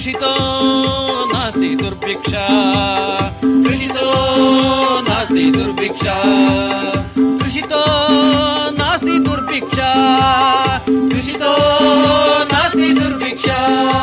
कृषितो नास्ति दुर्भिक्षा कृषितो नास्ति दुर्भिक्षा कृषितो नास्ति दुर्भिक्षा कृषितो नास्ति दुर्भिक्षा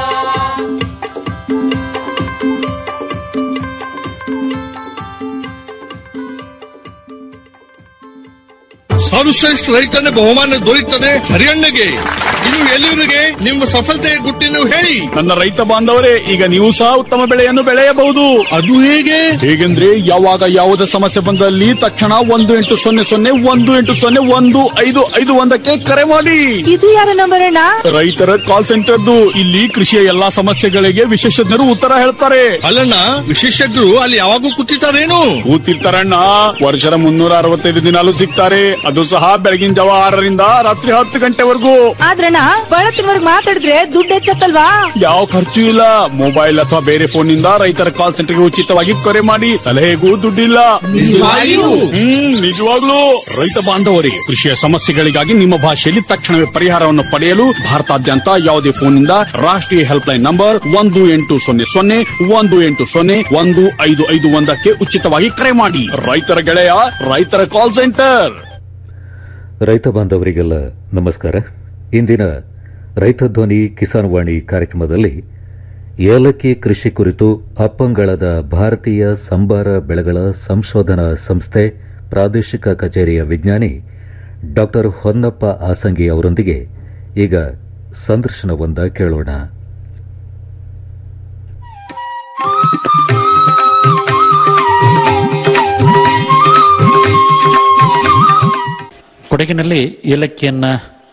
ಸರ್ವಶ್ರೇಷ್ಠ ರೈತನ ಬಹುಮಾನ ದೊರೆಯುತ್ತದೆ ಹರಿಯಣ್ಣಗೆ ಇದು ಎಲ್ಲಿವರಿಗೆ ನಿಮ್ಮ ಸಫಲತೆಯ ಗುಟ್ಟಿನ ಹೇಳಿ ನನ್ನ ರೈತ ಬಾಂಧವರೇ ಈಗ ನೀವು ಸಹ ಉತ್ತಮ ಬೆಳೆಯನ್ನು ಬೆಳೆಯಬಹುದು ಅದು ಹೇಗೆ ಹೇಗೆಂದ್ರೆ ಯಾವಾಗ ಯಾವುದೇ ಸಮಸ್ಯೆ ಬಂದಲ್ಲಿ ತಕ್ಷಣ ಒಂದು ಎಂಟು ಸೊನ್ನೆ ಸೊನ್ನೆ ಒಂದು ಎಂಟು ಸೊನ್ನೆ ಒಂದು ಐದು ಐದು ಒಂದಕ್ಕೆ ಕರೆ ಮಾಡಿ ಇದು ಯಾರ ನಂಬರ್ ಅಣ್ಣ ರೈತರ ಕಾಲ್ ಸೆಂಟರ್ದು ಇಲ್ಲಿ ಕೃಷಿಯ ಎಲ್ಲಾ ಸಮಸ್ಯೆಗಳಿಗೆ ವಿಶೇಷಜ್ಞರು ಉತ್ತರ ಹೇಳ್ತಾರೆ ಅಲ್ಲಣ್ಣ ವಿಶೇಷಜ್ಞರು ಅಲ್ಲಿ ಯಾವಾಗೂ ಕೂತಿರ್ತಾರೇನು ಕೂತಿರ್ತಾರಣ್ಣ ವರ್ಷದ ಮುನ್ನೂರ ಅರವತ್ತೈದು ದಿನಾಲು ಸಿಗ್ತಾರೆ ಅದು ಸಹ ಬೆಳಗಿನ ಜಾವ ಆರರಿಂದ ರಾತ್ರಿ ಹತ್ತು ಗಂಟೆವರೆಗೂ ಆದ್ರಣ್ಣ ಬಳತ್ತಿನವರ್ಗ್ ಮಾತಾಡಿದ್ರೆ ದುಡ್ಡು ಹೆಚ್ಚತ್ತಲ್ವಾ ಯಾವ ಖರ್ಚು ಇಲ್ಲ ಮೊಬೈಲ್ ಅಥವಾ ಬೇರೆ ಫೋನ್ ನಿಂದ ರೈತರ ಕಾಲ್ ಸೆಂಟರ್ಗೆ ಉಚಿತವಾಗಿ ಕರೆ ಮಾಡಿ ಸಲಹೆಗೂ ದುಡ್ಡಿಲ್ಲ ನಿಜವಾಗಿಯೂ? ಹ್ಮ್ ನಿಜವಾಗ್ಲೂ ರೈತ ಬಾಂಧವರಿಗೆ ಕೃಷಿಯ ಸಮಸ್ಯೆಗಳಿಗಾಗಿ ನಿಮ್ಮ ಭಾಷೆಯಲ್ಲಿ ತಕ್ಷಣವೇ ಪರಿಹಾರವನ್ನು ಪಡೆಯಲು ಭಾರತಾದ್ಯಂತ ಯಾವುದೇ ಫೋನ್ನಿಂದ ರಾಷ್ಟ್ರೀಯ ಹೆಲ್ಪ್ ಲೈನ್ ನಂಬರ್ ಒಂದು ಎಂಟು ಸೊನ್ನೆ ಸೊನ್ನೆ ಒಂದು ಎಂಟು ಸೊನ್ನೆ ಒಂದು ಐದು ಐದು ಒಂದಕ್ಕೆ ಉಚಿತವಾಗಿ ಕರೆ ಮಾಡಿ ರೈತರ ಗೆಳೆಯ ರೈತರ ಕಾಲ್ ಸೆಂಟರ್ ರೈತ ಬಾಂಧವರಿಗೆಲ್ಲ ನಮಸ್ಕಾರ ಇಂದಿನ ರೈತ ಧ್ವನಿ ಕಿಸಾನ್ ವಾಣಿ ಕಾರ್ಯಕ್ರಮದಲ್ಲಿ ಏಲಕ್ಕಿ ಕೃಷಿ ಕುರಿತು ಅಪ್ಪಂಗಳದ ಭಾರತೀಯ ಸಂಬಾರ ಬೆಳೆಗಳ ಸಂಶೋಧನಾ ಸಂಸ್ಥೆ ಪ್ರಾದೇಶಿಕ ಕಚೇರಿಯ ವಿಜ್ಞಾನಿ ಡಾ ಹೊನ್ನಪ್ಪ ಆಸಂಗಿ ಅವರೊಂದಿಗೆ ಈಗ ಸಂದರ್ಶನವೊಂದ ಕೇಳೋಣ ಕೊಡಗಿನಲ್ಲಿ ಏಲಕ್ಕಿಯನ್ನ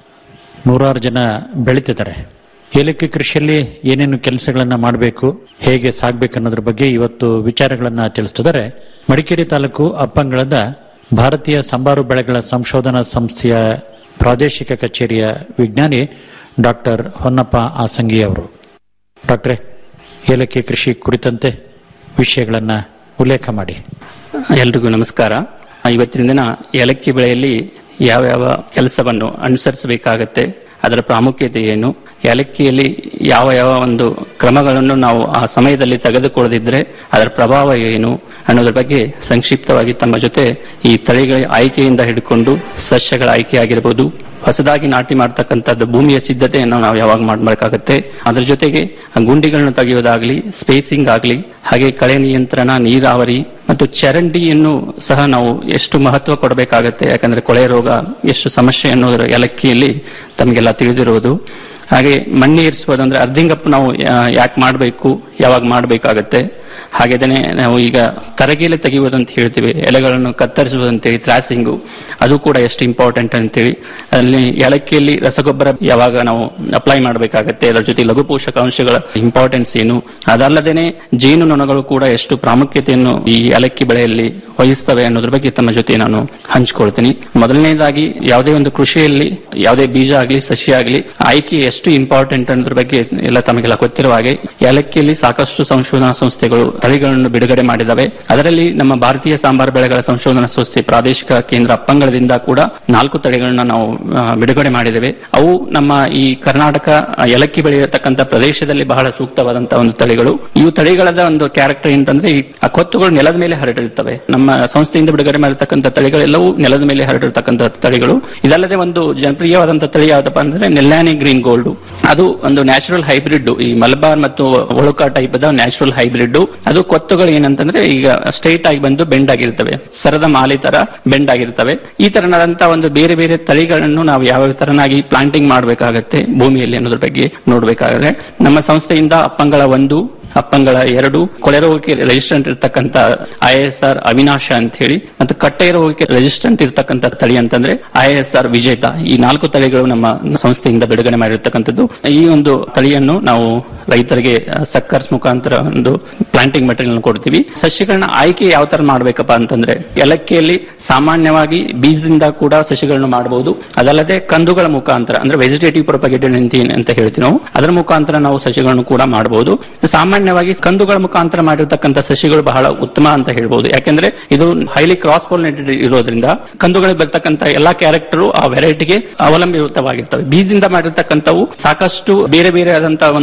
ನೂರಾರು ಜನ ಬೆಳೀತಿದ್ದಾರೆ ಏಲಕ್ಕಿ ಕೃಷಿಯಲ್ಲಿ ಏನೇನು ಕೆಲಸಗಳನ್ನ ಮಾಡಬೇಕು ಹೇಗೆ ಸಾಗಬೇಕು ಅನ್ನೋದ್ರ ಬಗ್ಗೆ ಇವತ್ತು ವಿಚಾರಗಳನ್ನ ತಿಳಿಸ್ತಿದ್ದಾರೆ ಮಡಿಕೇರಿ ತಾಲೂಕು ಅಪ್ಪಂಗಳದ ಭಾರತೀಯ ಸಂಬಾರು ಬೆಳೆಗಳ ಸಂಶೋಧನಾ ಸಂಸ್ಥೆಯ ಪ್ರಾದೇಶಿಕ ಕಚೇರಿಯ ವಿಜ್ಞಾನಿ ಡಾಕ್ಟರ್ ಹೊನ್ನಪ್ಪ ಆಸಂಗಿ ಅವರು ಡಾಕ್ಟ್ರೇ ಏಲಕ್ಕಿ ಕೃಷಿ ಕುರಿತಂತೆ ವಿಷಯಗಳನ್ನ ಉಲ್ಲೇಖ ಮಾಡಿ ಎಲ್ರಿಗೂ ನಮಸ್ಕಾರ ಇವತ್ತಿನ ದಿನ ಏಲಕ್ಕಿ ಬೆಳೆಯಲ್ಲಿ ಯಾವ್ಯಾವ ಕೆಲಸವನ್ನು ಅನುಸರಿಸಬೇಕಾಗತ್ತೆ ಅದರ ಪ್ರಾಮುಖ್ಯತೆ ಏನು ಏಲಕ್ಕಿಯಲ್ಲಿ ಯಾವ ಯಾವ ಒಂದು ಕ್ರಮಗಳನ್ನು ನಾವು ಆ ಸಮಯದಲ್ಲಿ ತೆಗೆದುಕೊಳ್ಳದಿದ್ರೆ ಅದರ ಪ್ರಭಾವ ಏನು ಅನ್ನೋದ್ರ ಬಗ್ಗೆ ಸಂಕ್ಷಿಪ್ತವಾಗಿ ತಮ್ಮ ಜೊತೆ ಈ ತಳಿಗಳ ಆಯ್ಕೆಯಿಂದ ಹಿಡ್ಕೊಂಡು ಸಸ್ಯಗಳ ಆಯ್ಕೆ ಆಗಿರಬಹುದು ಹೊಸದಾಗಿ ನಾಟಿ ಮಾಡ್ತಕ್ಕಂಥದ್ದು ಭೂಮಿಯ ಸಿದ್ಧತೆಯನ್ನು ನಾವು ಯಾವಾಗ ಮಾಡಬೇಕಾಗತ್ತೆ ಅದ್ರ ಜೊತೆಗೆ ಆ ಗುಂಡಿಗಳನ್ನು ತೆಗೆಯೋದಾಗ್ಲಿ ಸ್ಪೇಸಿಂಗ್ ಆಗಲಿ ಹಾಗೆ ಕಳೆ ನಿಯಂತ್ರಣ ನೀರಾವರಿ ಮತ್ತು ಚರಂಡಿಯನ್ನು ಸಹ ನಾವು ಎಷ್ಟು ಮಹತ್ವ ಕೊಡಬೇಕಾಗತ್ತೆ ಯಾಕಂದ್ರೆ ಕೊಳೆ ರೋಗ ಎಷ್ಟು ಸಮಸ್ಯೆ ಅನ್ನೋದ್ರ ಏಲಕ್ಕಿಯಲ್ಲಿ ತಮಗೆಲ್ಲ ತಿಳಿದಿರುವುದು ಹಾಗೆ ಮಣ್ಣಿ ಇರಿಸುವುದು ಅಂದ್ರೆ ಅರ್ಧಿಂಗಪ್ ನಾವು ಯಾಕೆ ಮಾಡಬೇಕು ಯಾವಾಗ ಮಾಡಬೇಕಾಗತ್ತೆ ಹಾಗೇನೆ ನಾವು ಈಗ ತರಗೇಲೆ ತೆಗೆಯುವುದು ಅಂತ ಹೇಳ್ತೀವಿ ಎಲೆಗಳನ್ನು ಕತ್ತರಿಸುವುದು ಅಂತೇಳಿ ಥ್ರಾಸಿಂಗು ಅದು ಕೂಡ ಎಷ್ಟು ಇಂಪಾರ್ಟೆಂಟ್ ಅಂತೇಳಿ ಅಲ್ಲಿ ಏಲಕ್ಕಿಯಲ್ಲಿ ರಸಗೊಬ್ಬರ ಯಾವಾಗ ನಾವು ಅಪ್ಲೈ ಮಾಡಬೇಕಾಗತ್ತೆ ಅದರ ಜೊತೆ ಲಘು ಪೋಷಕಾಂಶಗಳ ಇಂಪಾರ್ಟೆನ್ಸ್ ಏನು ಅದಲ್ಲದೇನೆ ಜೇನು ನೊಣಗಳು ಕೂಡ ಎಷ್ಟು ಪ್ರಾಮುಖ್ಯತೆಯನ್ನು ಈ ಏಲಕ್ಕಿ ಬೆಳೆಯಲ್ಲಿ ವಹಿಸ್ತವೆ ಅನ್ನೋದ್ರ ಬಗ್ಗೆ ತಮ್ಮ ಜೊತೆ ನಾನು ಹಂಚ್ಕೊಳ್ತೀನಿ ಮೊದಲನೇದಾಗಿ ಯಾವುದೇ ಒಂದು ಕೃಷಿಯಲ್ಲಿ ಯಾವುದೇ ಬೀಜ ಆಗಲಿ ಸಸ್ಯ ಆಗಲಿ ಆಯ್ಕೆ ಎಷ್ಟು ಇಂಪಾರ್ಟೆಂಟ್ ಅನ್ನೋದ್ರ ಬಗ್ಗೆ ಎಲ್ಲ ತಮಗೆಲ್ಲ ಗೊತ್ತಿರುವ ಹಾಗೆ ಏಲಕ್ಕಿಯಲ್ಲಿ ಸಾಕಷ್ಟು ಸಂಶೋಧನಾ ಸಂಸ್ಥೆಗಳು ತಳಿಗಳನ್ನು ಬಿಡುಗಡೆ ಮಾಡಿದವೆ ಅದರಲ್ಲಿ ನಮ್ಮ ಭಾರತೀಯ ಸಾಂಬಾರು ಬೆಳೆಗಳ ಸಂಶೋಧನಾ ಸಂಸ್ಥೆ ಪ್ರಾದೇಶಿಕ ಕೇಂದ್ರ ಅಪ್ಪಂಗಳದಿಂದ ಕೂಡ ನಾಲ್ಕು ತಳಿಗಳನ್ನ ನಾವು ಆ, ಬಿಡುಗಡೆ ಮಾಡಿದ್ದೇವೆ ಅವು ನಮ್ಮ ಈ ಕರ್ನಾಟಕ ಆ, ಏಲಕ್ಕಿ ಬೆಳೆಯತಕ್ಕಂಥ ಪ್ರದೇಶದಲ್ಲಿ ಬಹಳ ಸೂಕ್ತವಾದಂತಹ ಒಂದು ತಳಿಗಳು ಇವು ತಳಿಗಳದ ಒಂದು ಕ್ಯಾರೆಕ್ಟರ್ ಅಂತಂದ್ರೆ ಈ ಆ ಕೊತ್ತುಗಳು ನೆಲದ ಮೇಲೆ ಹರಡಿರುತ್ತವೆ ನಮ್ಮ ಸಂಸ್ಥೆಯಿಂದ ಬಿಡುಗಡೆ ಮಾಡಿರ್ತಕ್ಕಂಥ ತಳಿಗಳೆಲ್ಲವೂ ನೆಲದ ಮೇಲೆ ಹರಡಿರ್ತಕ್ಕಂಥ ತಳಿಗಳು ಇದಲ್ಲದೆ ಒಂದು ಜನಪ್ರಿಯವಾದಂತಹ ತಳಿ ಯಾವ್ದಪ್ಪ ಅಂದ್ರೆ ನೆಲ್ಲಾನಿ ಗ್ರೀನ್ ಗೋಲ್ಡ್ ಅದು ಒಂದು ನ್ಯಾಚುರಲ್ ಹೈಬ್ರಿಡ್ ಈ ಮಲಬಾರ್ ಮತ್ತು ಒಳುಕ ಟೈಪ್ ದ ನ್ಯಾಚುರಲ್ ಹೈಬ್ರಿಡ್ ಅದು ಕೊತ್ತುಗಳು ಏನಂತಂದ್ರೆ ಈಗ ಸ್ಟ್ರೈಟ್ ಆಗಿ ಬಂದು ಬೆಂಡ್ ಆಗಿರ್ತವೆ ಸರದ ಮಾಲಿ ತರ ಬೆಂಡ್ ಆಗಿರ್ತವೆ ಈ ತರನಾದಂತಹ ಒಂದು ಬೇರೆ ಬೇರೆ ತಳಿಗಳನ್ನು ನಾವು ಯಾವ ತರನಾಗಿ ಪ್ಲಾಂಟಿಂಗ್ ಮಾಡಬೇಕಾಗತ್ತೆ ಭೂಮಿಯಲ್ಲಿ ಅನ್ನೋದ್ರ ಬಗ್ಗೆ ನೋಡ್ಬೇಕಾದ್ರೆ ನಮ್ಮ ಸಂಸ್ಥೆಯಿಂದ ಅಪ್ಪಂಗಳ ಒಂದು ಅಪ್ಪಂಗಳ ಎರಡು ಕೊಳೆ ರೋಗಕ್ಕೆ ರೆಜಿಸ್ಟೆಂಟ್ ಇರತಕ್ಕಂತ ಐ ಎಸ್ ಆರ್ ಅವಿನಾಶ ಅಂತ ಹೇಳಿ ಮತ್ತು ಕಟ್ಟೆ ರೋಗಕ್ಕೆ ರೆಜಿಸ್ಟೆಂಟ್ ಇರತಕ್ಕಂತ ತಳಿ ಅಂತಂದ್ರೆ ಐ ಎಸ್ ಆರ್ ವಿಜೇತ ಈ ನಾಲ್ಕು ತಳಿಗಳು ನಮ್ಮ ಸಂಸ್ಥೆಯಿಂದ ಬಿಡುಗಡೆ ಮಾಡಿರ್ತಕ್ಕಂಥದ್ದು ಈ ಒಂದು ತಳಿಯನ್ನು ನಾವು ರೈತರಿಗೆ ಸಕ್ಕರ್ಸ್ ಮುಖಾಂತರ ಒಂದು ಪ್ಲಾಂಟಿಂಗ್ ಮೆಟೀರಿಯಲ್ ಕೊಡ್ತೀವಿ ಸಸ್ಯಗಳನ್ನ ಆಯ್ಕೆ ಯಾವ ತರ ಮಾಡ್ಬೇಕಪ್ಪ ಅಂತಂದ್ರೆ ಏಲಕ್ಕಿಯಲ್ಲಿ ಸಾಮಾನ್ಯವಾಗಿ ಬೀಜದಿಂದ ಕೂಡ ಸಸ್ಯಗಳನ್ನು ಮಾಡಬಹುದು ಅದಲ್ಲದೆ ಕಂದುಗಳ ಮುಖಾಂತರ ಅಂದ್ರೆ ವೆಜಿಟೇಟಿವ್ ಪ್ರೊಪಗೇಟೆಡ್ ಅಂತ ಹೇಳ್ತೀವಿ ನಾವು ಅದರ ಮುಖಾಂತರ ನಾವು ಸಸ್ಯಗಳನ್ನು ಕೂಡ ಮಾಡಬಹುದು ಸಾಮಾನ್ಯವಾಗಿ ಕಂದುಗಳ ಮುಖಾಂತರ ಮಾಡಿರ್ತಕ್ಕಂಥ ಸಸ್ಯಗಳು ಬಹಳ ಉತ್ತಮ ಅಂತ ಹೇಳ್ಬಹುದು ಯಾಕೆಂದ್ರೆ ಇದು ಹೈಲಿ ಕ್ರಾಸ್ ಪಾಲಿನೇಟೆಡ್ ಇರೋದ್ರಿಂದ ಕಂದುಗಳಿಗೆ ಬರ್ತಕ್ಕಂಥ ಎಲ್ಲಾ ಕ್ಯಾರೆಕ್ಟರ್ ಆ ವೆರೈಟಿಗೆ ಅವಲಂಬಿತವಾಗಿರ್ತವೆ ಬೀಜದಿಂದ ಮಾಡಿರ್ತಕ್ಕಂಥವು ಸಾಕಷ್ಟು ಬೇರೆ ಬೇರೆ ಆದಂತಹ ಒಂದು ವಿವಿಧ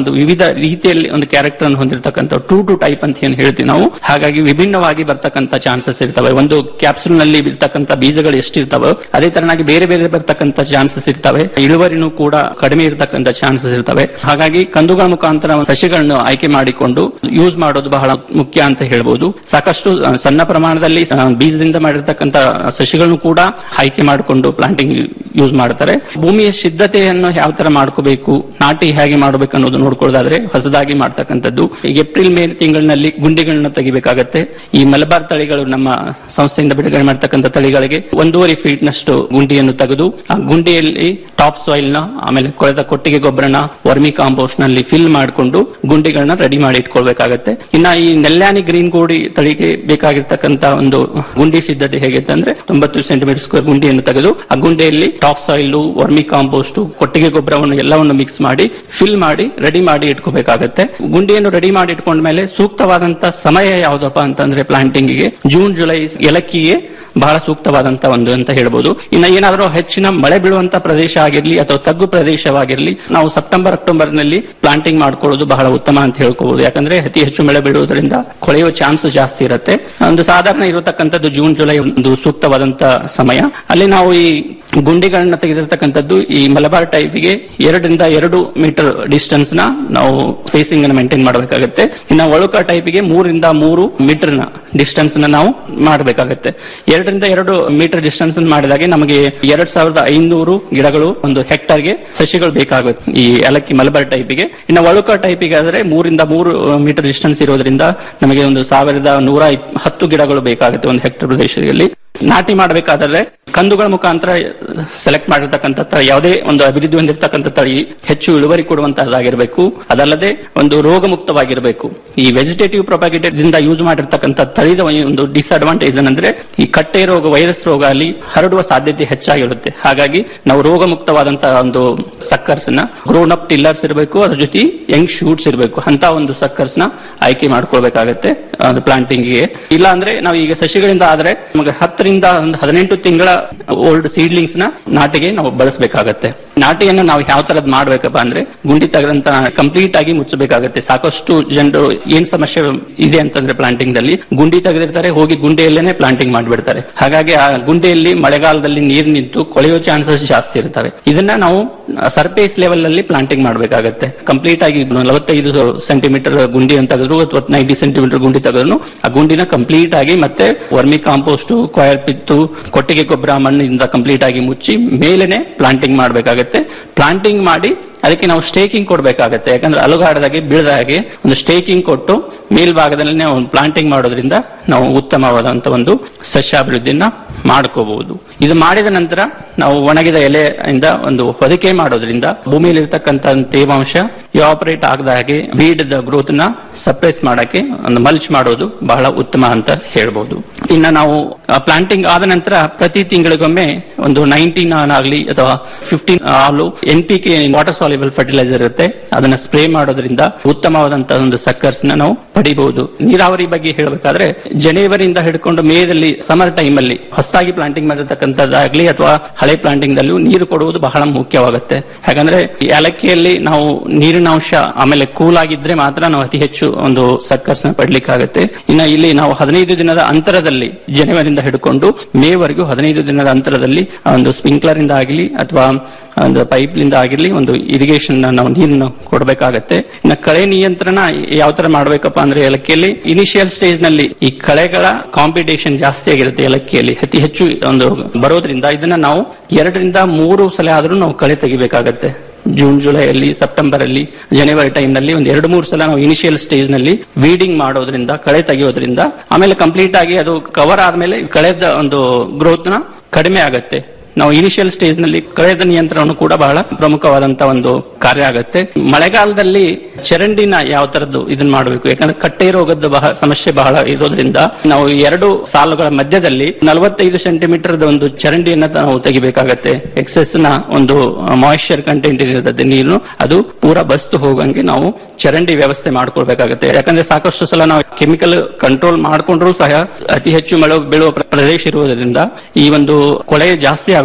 ರೀತಿಯಲ್ಲಿ ಒಂದು ಕ್ಯಾರೆಕ್ಟರ್ ಅನ್ನು ಹೊಂದಿರತಕ್ಕಂಥ ಟ್ರೂ ಟು ಟೈಪ್ ಅಂತ ಏನ್ ಹೇಳ್ತೀವಿ ನಾವು ಹಾಗಾಗಿ ವಿಭಿನ್ನವಾಗಿ ಬರ್ತಕ್ಕಂಥ ಚಾನ್ಸಸ್ ಇರ್ತವೆ ಒಂದು ಕ್ಯಾಪ್ಸುಲ್ ನಲ್ಲಿ ಇರ್ತಕ್ಕಂಥ ಬೀಜಗಳು ಎಷ್ಟಿರ್ತವೆ ಅದೇ ತರನಾಗಿ ಬೇರೆ ಬೇರೆ ಬರ್ತಕ್ಕಂಥ ಚಾನ್ಸಸ್ ಇರ್ತವೆ ಇಳುವರಿನೂ ಕೂಡ ಕಡಿಮೆ ಇರತಕ್ಕಂಥ ಚಾನ್ಸಸ್ ಇರ್ತವೆ ಹಾಗಾಗಿ ಕಂದುಗಳ ಮುಖಾಂತರ ಸಸಿಗಳನ್ನು ಆಯ್ಕೆ ಮಾಡಿಕೊಂಡು ಯೂಸ್ ಮಾಡೋದು ಬಹಳ ಮುಖ್ಯ ಅಂತ ಹೇಳ್ಬೋದು ಸಾಕಷ್ಟು ಆ, ಸಣ್ಣ ಪ್ರಮಾಣದಲ್ಲಿ ಆ, ಬೀಜದಿಂದ ಮಾಡಿರ್ತಕ್ಕಂಥ ಸಸಿಗಳನ್ನು ಕೂಡ ಆಯ್ಕೆ ಮಾಡಿಕೊಂಡು ಪ್ಲಾಂಟಿಂಗ್ ಯೂಸ್ ಮಾಡ್ತಾರೆ ಭೂಮಿಯ ಸಿದ್ಧತೆಯನ್ನು ಯಾವ ತರ ಮಾಡ್ಕೋಬೇಕು ನಾಟಿ ಹೇಗೆ ಮಾಡಬೇಕು ಅನ್ನೋದು ನೋಡ್ಕೊಳ್ಳೋದಾದ್ರೆ ಹೊಸದಾಗಿ ಮಾಡ್ತಕ್ಕಂಥದ್ದು ಈಗ ಏಪ್ರಿಲ್ ಮೇ ತಿಂಗಳಿನಲ್ಲಿ ಗುಂಡಿಗಳನ್ನ ತೆಗಿಬೇಕಾಗತ್ತೆ ಈ ಮಲಬಾರ್ ತಳಿಗಳು ನಮ್ಮ ಸಂಸ್ಥೆಯಿಂದ ಬಿಡುಗಡೆ ಮಾಡ್ತಕ್ಕಂಥ ತಳಿಗಳಿಗೆ ಒಂದೂವರೆ ಫೀಟ್ ನಷ್ಟು ಗುಂಡಿಯನ್ನು ತೆಗೆದು ಆ ಗುಂಡಿಯಲ್ಲಿ ಟಾಪ್ ಸಾಯಿಲ್ ನ ಆಮೇಲೆ ಕೊಳೆತ ಕೊಟ್ಟಿಗೆ ಗೊಬ್ಬರನ ವರ್ಮಿ ಕಾಂಪೋಸ್ಟ್ ನಲ್ಲಿ ಫಿಲ್ ಮಾಡಿಕೊಂಡು ಗುಂಡಿಗಳನ್ನ ರೆಡಿ ಮಾಡಿ ಇಟ್ಕೊಳ್ಬೇಕಾಗತ್ತೆ ಇನ್ನ ಈ ನೆಲ್ಯಾನಿ ಗ್ರೀನ್ ಗೋಡಿ ತಳಿಗೆ ಬೇಕಾಗಿರ್ತಕ್ಕಂತ ಒಂದು ಗುಂಡಿ ಸಿದ್ಧತೆ ಹೇಗಿರುತ್ತೆ ಅಂದ್ರೆ ತೊಂಬತ್ತು ಸೆಂಟಿಮೀಟರ್ ಸ್ಕ್ವೇರ್ ಗುಂಡಿಯನ್ನು ತೆಗೆದು ಆ ಗುಂಡಿಯಲ್ಲಿ ಟಾಪ್ ಸಾಯಿಲ್ ವರ್ಮಿ ಕಾಂಪೋಸ್ಟ್ ಕೊಟ್ಟಿಗೆ ಗೊಬ್ಬರವನ್ನು ಎಲ್ಲವನ್ನು ಮಿಕ್ಸ್ ಮಾಡಿ ಫಿಲ್ ಮಾಡಿ ರೆಡಿ ಮಾಡಿ ಇಟ್ಕೋಬೇಕಾಗತ್ತೆ ಗುಂಡಿಯನ್ನು ರೆಡಿ ಮಾಡಿ ಇಟ್ಕೊಂಡ್ಮೇಲೆ ಸೂಕ್ತವಾದಂತ ಸಮಯ ಯಾವ್ದಪ್ಪ ಅಂತಂದ್ರೆ ಪ್ಲಾಂಟಿಂಗ್ ಗೆ ಜೂನ್ ಜುಲೈ ಏಲಕ್ಕಿಗೆ ಬಹಳ ಸೂಕ್ತವಾದಂತ ಒಂದು ಅಂತ ಹೇಳ್ಬೋದು ಇನ್ನ ಏನಾದರೂ ಹೆಚ್ಚಿನ ಮಳೆ ಬೀಳುವಂತ ಪ್ರದೇಶ ಆಗಿರ್ಲಿ ಅಥವಾ ತಗ್ಗು ಪ್ರದೇಶವಾಗಿರ್ಲಿ ನಾವು ಸೆಪ್ಟೆಂಬರ್ ಅಕ್ಟೋಬರ್ ನಲ್ಲಿ ಪ್ಲಾಂಟಿಂಗ್ ಮಾಡ್ಕೊಳ್ಳೋದು ಬಹಳ ಉತ್ತಮ ಅಂತ ಹೇಳ್ಕೋಬಹುದು ಯಾಕಂದ್ರೆ ಅತಿ ಹೆಚ್ಚು ಮಳೆ ಬೀಳುವುದರಿಂದ ಕೊಳೆಯುವ ಚಾನ್ಸ್ ಜಾಸ್ತಿ ಇರುತ್ತೆ ಒಂದು ಸಾಧಾರಣ ಇರತಕ್ಕಂಥದ್ದು ಜೂನ್ ಜುಲೈ ಒಂದು ಸೂಕ್ತವಾದಂತ ಸಮಯ ಅಲ್ಲಿ ನಾವು ಈ ಗುಂಡಿಗಳನ್ನ ತೆಗೆದಿರ್ತಕ್ಕಂಥದ್ದು ಈ ಮಲಬಾರ್ ಟೈಪ್ಗೆ ಎರಡರಿಂದ ಎರಡು ಮೀಟರ್ ಡಿಸ್ಟೆನ್ಸ್ ನ ನಾವು ಸ್ಪೇಸಿಂಗ್ ಅನ್ನು ಮೇಂಟೈನ್ ಮಾಡಬೇಕಾಗುತ್ತೆ ಇನ್ನು ಒಳುಕ ಟೈಪ್ಗೆ ಮೂರಿಂದ ಮೂರು ಮೀಟರ್ ನ ಡಿಸ್ಟೆನ್ಸ್ ನ ನಾವು ಮಾಡಬೇಕಾಗುತ್ತೆ ಎರಡರಿಂದ ಎರಡು ಮೀಟರ್ ಡಿಸ್ಟೆನ್ಸ್ ಮಾಡಿದಾಗೆ ನಮಗೆ ಎರಡ್ ಸಾವಿರದ ಐನೂರು ಗಿಡಗಳು ಒಂದು ಹೆಕ್ಟರ್ಗೆ ಸಸಿಗಳು ಬೇಕಾಗುತ್ತೆ ಈ ಏಲಕ್ಕಿ ಮಲಬಾರ್ ಟೈಪಿಗೆ ಇನ್ನು ಒಳುಕ ಟೈಪಿಗೆ ಆದ್ರೆ ಮೂರಿಂದ ಮೂರು ಮೀಟರ್ ಡಿಸ್ಟೆನ್ಸ್ ಇರೋದ್ರಿಂದ ನಮಗೆ ಒಂದು ಸಾವಿರದ ನೂರ ಇಪ್- ಹತ್ತು ಗಿಡಗಳು ಬೇಕಾಗುತ್ತೆ ಒಂದು ಹೆಕ್ಟರ್ ಪ್ರದೇಶದಲ್ಲಿ ನಾಟಿ ಮಾಡಬೇಕಾದ್ರೆ ಕಂದುಗಳ ಮುಖಾಂತರ ಸೆಲೆಕ್ಟ್ ಮಾಡಿರ್ತಕ್ಕಂಥ ತಳಿ ಯಾವುದೇ ಒಂದು ಅಭಿವೃದ್ಧಿ ಹೊಂದಿರತಕ್ಕಂಥ ತಳಿ ಹೆಚ್ಚು ಇಳುವರಿ ಕೊಡುವಂತಹದ್ದಾಗಿರಬೇಕು ಅದಲ್ಲದೆ ಒಂದು ರೋಗ ಮುಕ್ತವಾಗಿರಬೇಕು ಈ ವೆಜಿಟೇಟಿವ್ ಪ್ರೊಪಾಗೇಟೆಡ್ ದಿಂದ ಯೂಸ್ ಮಾಡಿರ್ತಕ್ಕಂಥ ತಳಿದ ಒಂದು ಡಿಸ್ಅಡ್ವಾಂಟೇಜ್ ಏನಂದ್ರೆ ಈ ಕಟ್ಟೆ ರೋಗ ವೈರಸ್ ರೋಗ ಅಲ್ಲಿ ಹರಡುವ ಸಾಧ್ಯತೆ ಹೆಚ್ಚಾಗಿರುತ್ತೆ ಹಾಗಾಗಿ ನಾವು ರೋಗ ಮುಕ್ತವಾದಂತಹ ಒಂದು ಸಕ್ಕರ್ಸ್ ನ ಗ್ರೋನ್ ಅಪ್ ಟಿಲ್ಲರ್ಸ್ ಇರಬೇಕು ಅದ್ರ ಜೊತೆ ಯಂಗ್ ಶೂಟ್ಸ್ ಇರಬೇಕು ಅಂತ ಒಂದು ಸಕ್ಕರ್ಸ್ ನ ಆಯ್ಕೆ ಮಾಡ್ಕೊಳ್ಬೇಕಾಗತ್ತೆ ಪ್ಲಾಂಟಿಂಗ್ ಗೆ ಇಲ್ಲ ಅಂದ್ರೆ ನಾವು ಈಗ ಸಸಿಗಳಿಂದ ಆದ್ರೆ ನಮಗೆ ಹತ್ತರಿಂದ ಒಂದು ಹದಿನೆಂಟು ತಿಂಗಳ ಓಲ್ಡ್ ಸೀಡ್ಲಿಂಗ್ಸ್ ನ ನಾಟಿಗೆ ನಾವು ಬಳಸಬೇಕಾಗತ್ತೆ ನಾಟಿಯನ್ನು ನಾವು ಯಾವ ತರದ್ ಮಾಡ್ಬೇಕಪ್ಪ ಅಂದ್ರೆ ಗುಂಡಿ ತೆಗೆದಂತ ಕಂಪ್ಲೀಟ್ ಆಗಿ ಮುಚ್ಚಬೇಕಾಗತ್ತೆ ಸಾಕಷ್ಟು ಜನರು ಏನ್ ಸಮಸ್ಯೆ ಇದೆ ಅಂತಂದ್ರೆ ಪ್ಲಾಂಟಿಂಗ್ ದಲ್ಲಿ ಗುಂಡಿ ತೆಗೆದಿರ್ತಾರೆ ಹೋಗಿ ಗುಂಡಿಯಲ್ಲೇನೆ ಪ್ಲಾಂಟಿಂಗ್ ಮಾಡ್ಬಿಡ್ತಾರೆ ಹಾಗಾಗಿ ಆ ಗುಂಡಿಯಲ್ಲಿ ಮಳೆಗಾಲದಲ್ಲಿ ನೀರು ನಿಂತು ಕೊಳೆಯೋ ಚಾನ್ಸಸ್ ಜಾಸ್ತಿ ಇರ್ತವೆ ಇದನ್ನ ನಾವು ಸರ್ಫೇಸ್ ಲೆವೆಲ್ ಅಲ್ಲಿ ಪ್ಲಾಂಟಿಂಗ್ ಮಾಡಬೇಕಾಗತ್ತೆ ಕಂಪ್ಲೀಟ್ ಆಗಿ ನಲವತ್ತೈದು ಸೆಂಟಿಮೀಟರ್ ಗುಂಡಿ ಅಂತ ತೆಗೆದ್ರು ಅಥವಾ ನೈಂಟಿ ಸೆಂಟಿಮೀಟರ್ ಗುಂಡಿ ತೆಗೆದ್ರು ಆ ಗುಂಡಿನ ಕಂಪ್ಲೀಟ್ ಆಗಿ ಮತ್ತೆ ವರ್ಮಿ ಕಾಂಪೋಸ್ಟ್ ಕೊಯಲ್ ಪಿತ್ತು ಕೊಟ್ಟಿಗೆ ಗೊಬ್ಬರ ಮಣ್ಣಿಂದ ಕಂಪ್ಲೀಟ್ ಆಗಿ ಮುಚ್ಚಿ ಮೇಲೆನೆ ಪ್ಲಾಂಟಿಂಗ್ ಮಾಡಬೇಕಾಗತ್ತೆ ಪ್ಲಾಂಟಿಂಗ್ ಮಾಡಿ ಅದಕ್ಕೆ ನಾವು ಸ್ಟೇಕಿಂಗ್ ಕೊಡಬೇಕಾಗತ್ತೆ ಯಾಕಂದ್ರೆ ಅಲುಗಾಡದಾಗೆ ಬೀಳದಾಗೆ ಒಂದು ಸ್ಟೇಕಿಂಗ್ ಕೊಟ್ಟು ಮೇಲ್ಭಾಗದಲ್ಲಿ ನಾವು ಪ್ಲಾಂಟಿಂಗ್ ಮಾಡೋದ್ರಿಂದ ನಾವು ಉತ್ತಮವಾದಂತ ಒಂದು ಸಸ್ಯಾಭಿವೃದ್ಧಿಯನ್ನ ಮಾಡ್ಕೋಬಹುದು ಇದು ಮಾಡಿದ ನಂತರ ನಾವು ಒಣಗಿದ ಎಲೆಯಿಂದ ಒಂದು ಹೊದಿಕೆ ಮಾಡೋದ್ರಿಂದ ಭೂಮಿಯಲ್ಲಿ ಇರ್ತಕ್ಕಂಥ ತೇವಾಂಶ ಆಪರೇಟ್ ಆಗದ ಹಾಗೆ ಬೀಡ್ ಗ್ರೋತ್ ನ ಸಪ್ರೆಸ್ ಮಾಡಕ್ಕೆ ಒಂದು ಮಲ್ಚ್ ಮಾಡೋದು ಬಹಳ ಉತ್ತಮ ಅಂತ ಹೇಳ್ಬೋದು ಇನ್ನ ನಾವು ಪ್ಲಾಂಟಿಂಗ್ ಆದ ನಂತರ ಪ್ರತಿ ತಿಂಗಳಿಗೊಮ್ಮೆ ಒಂದು ನೈನ್ಟೀನ್ ಆಗಲಿ ಅಥವಾ ಫಿಫ್ಟೀನ್ ಹಾಲು N P K water soluble fertiliser ಇರುತ್ತೆ ಅದನ್ನ ಸ್ಪ್ರೇ ಮಾಡೋದ್ರಿಂದ ಉತ್ತಮವಾದಂತಹ ಒಂದು ಸಕ್ಕರ್ಸ್ ನ ನಾವು ಪಡಿಬಹುದು ನೀರಾವರಿ ಬಗ್ಗೆ ಹೇಳಬೇಕಾದ್ರೆ ಜನವರಿಯಿಂದ ಹಿಡ್ಕೊಂಡು ಮೇದಲ್ಲಿ ಸಮರ್ ಟೈಮ್ ಅಲ್ಲಿ ಹೊಸದಾಗಿ ಪ್ಲಾಂಟಿಂಗ್ ಮಾಡಿರ್ತಕ್ಕಂಥದ್ದಾಗ್ಲಿ ಅಥವಾ ಹಳೆ ಪ್ಲಾಂಟಿಂಗ್ ದಲ್ಲೂ ನೀರು ಕೊಡುವುದು ಬಹಳ ಮುಖ್ಯವಾಗುತ್ತೆ ಯಾಕಂದ್ರೆ ಏಲಕ್ಕಿಯಲ್ಲಿ ನಾವು ನೀರಿನ ಅಂಶ ಆಮೇಲೆ ಕೂಲ್ ಆಗಿದ್ರೆ ಮಾತ್ರ ನಾವು ಅತಿ ಹೆಚ್ಚು ಒಂದು ಸಕ್ಕರ್ಸ್ ನ ಪಡ್ಲಿಕ್ಕಾಗತ್ತೆ ಇನ್ನು ಇಲ್ಲಿ ನಾವು ಹದಿನೈದು ದಿನದ ಅಂತರದಲ್ಲಿ ಜನವರಿಂದ ಹಿಡ್ಕೊಂಡು ಮೇವರೆಗೂ ಹದಿನೈದು ದಿನದ ಅಂತರದಲ್ಲಿ ಆ ಒಂದು ಸ್ಪ್ರಿಂಕ್ಲರ್ ಇಂದ ಆಗಲಿ ಅಥವಾ ಒಂದು ಪೈಪ್ ಲಿಂದ ಆಗಿರ್ಲಿ ಒಂದು ಇರಿಗೇಷನ್ ನಾವು ನೀರನ್ನು ಕೊಡಬೇಕಾಗತ್ತೆ ಇನ್ನು ಕಳೆ ನಿಯಂತ್ರಣ ಯಾವ ತರ ಮಾಡ್ಬೇಕಪ್ಪ ಅಂದ್ರೆ ಏಲಕ್ಕಿಯಲ್ಲಿ ಇನಿಷಿಯಲ್ ಸ್ಟೇಜ್ ನಲ್ಲಿ ಈ ಕಳೆಗಳ ಕಾಂಪಿಟೇಷನ್ ಜಾಸ್ತಿ ಆಗಿರುತ್ತೆ ಏಲಕ್ಕಿಯಲ್ಲಿ ಅತಿ ಹೆಚ್ಚು ಒಂದು ಬರೋದ್ರಿಂದ ಇದನ್ನ ನಾವು ಎರಡರಿಂದ ಮೂರು ಸಲ ಆದ್ರೂ ನಾವು ಕಳೆ ತೆಗಿಬೇಕಾಗತ್ತೆ ಜೂನ್ ಜುಲೈ ಅಲ್ಲಿ ಸೆಪ್ಟೆಂಬರ್ ಅಲ್ಲಿ ಜನವರಿ ಟೈಮ್ ನಲ್ಲಿ ಒಂದು ಎರಡು ಮೂರು ಸಲ ನಾವು ಇನಿಷಿಯಲ್ ಸ್ಟೇಜ್ ನಲ್ಲಿ ವೀಡಿಂಗ್ ಮಾಡೋದ್ರಿಂದ ಕಳೆ ತೆಗೆಯೋದ್ರಿಂದ ಆಮೇಲೆ ಕಂಪ್ಲೀಟ್ ಆಗಿ ಅದು ಕವರ್ ಆದ್ಮೇಲೆ ಕಳೆದ ಒಂದು ಗ್ರೋತ್ ನ ಕಡಿಮೆ ಆಗತ್ತೆ ನಾವು ಇನಿಷಿಯಲ್ ಸ್ಟೇಜ್ ನಲ್ಲಿ ಕಳೆದ ನಿಯಂತ್ರಣವನ್ನು ಕೂಡ ಬಹಳ ಪ್ರಮುಖವಾದಂತ ಒಂದು ಕಾರ್ಯ ಆಗುತ್ತೆ ಮಳೆಗಾಲದಲ್ಲಿ ಚರಂಡಿನ ಯಾವ ತರದ್ದು ಇದನ್ನ ಮಾಡಬೇಕು ಯಾಕಂದ್ರೆ ಕಟ್ಟೆ ರೋಗದ ಬಹಳ ಸಮಸ್ಯೆ ಬಹಳ ಇರೋದ್ರಿಂದ ನಾವು ಎರಡು ಸಾಲುಗಳ ಮಧ್ಯದಲ್ಲಿ ನಲವತ್ತೈದು ಸೆಂಟಿಮೀಟರ್ ಒಂದು ಚರಂಡಿಯನ್ನ ನಾವು ತೆಗಿಬೇಕಾಗತ್ತೆ ಎಕ್ಸೆಸ್ ನ ಒಂದು ಮಾಯಿಶ್ಚರ್ ಕಂಟೆಂಟ್ ಇರ್ತದೆ ನೀರು ಅದು ಪೂರ ಬಸ್ತು ಹೋಗಂಗೆ ನಾವು ಚರಂಡಿ ವ್ಯವಸ್ಥೆ ಮಾಡ್ಕೊಳ್ಬೇಕಾಗತ್ತೆ ಯಾಕಂದ್ರೆ ಸಾಕಷ್ಟು ಸಲ ನಾವು ಕೆಮಿಕಲ್ ಕಂಟ್ರೋಲ್ ಮಾಡ್ಕೊಂಡ್ರು ಸಹ ಅತಿ ಹೆಚ್ಚು ಮಳೆ ಬೀಳುವ ಪ್ರ- ಪ್ರದೇಶ ಇರುವುದರಿಂದ ಈ ಒಂದು ಕೊಳೆ ಜಾಸ್ತಿ ಆಗೋ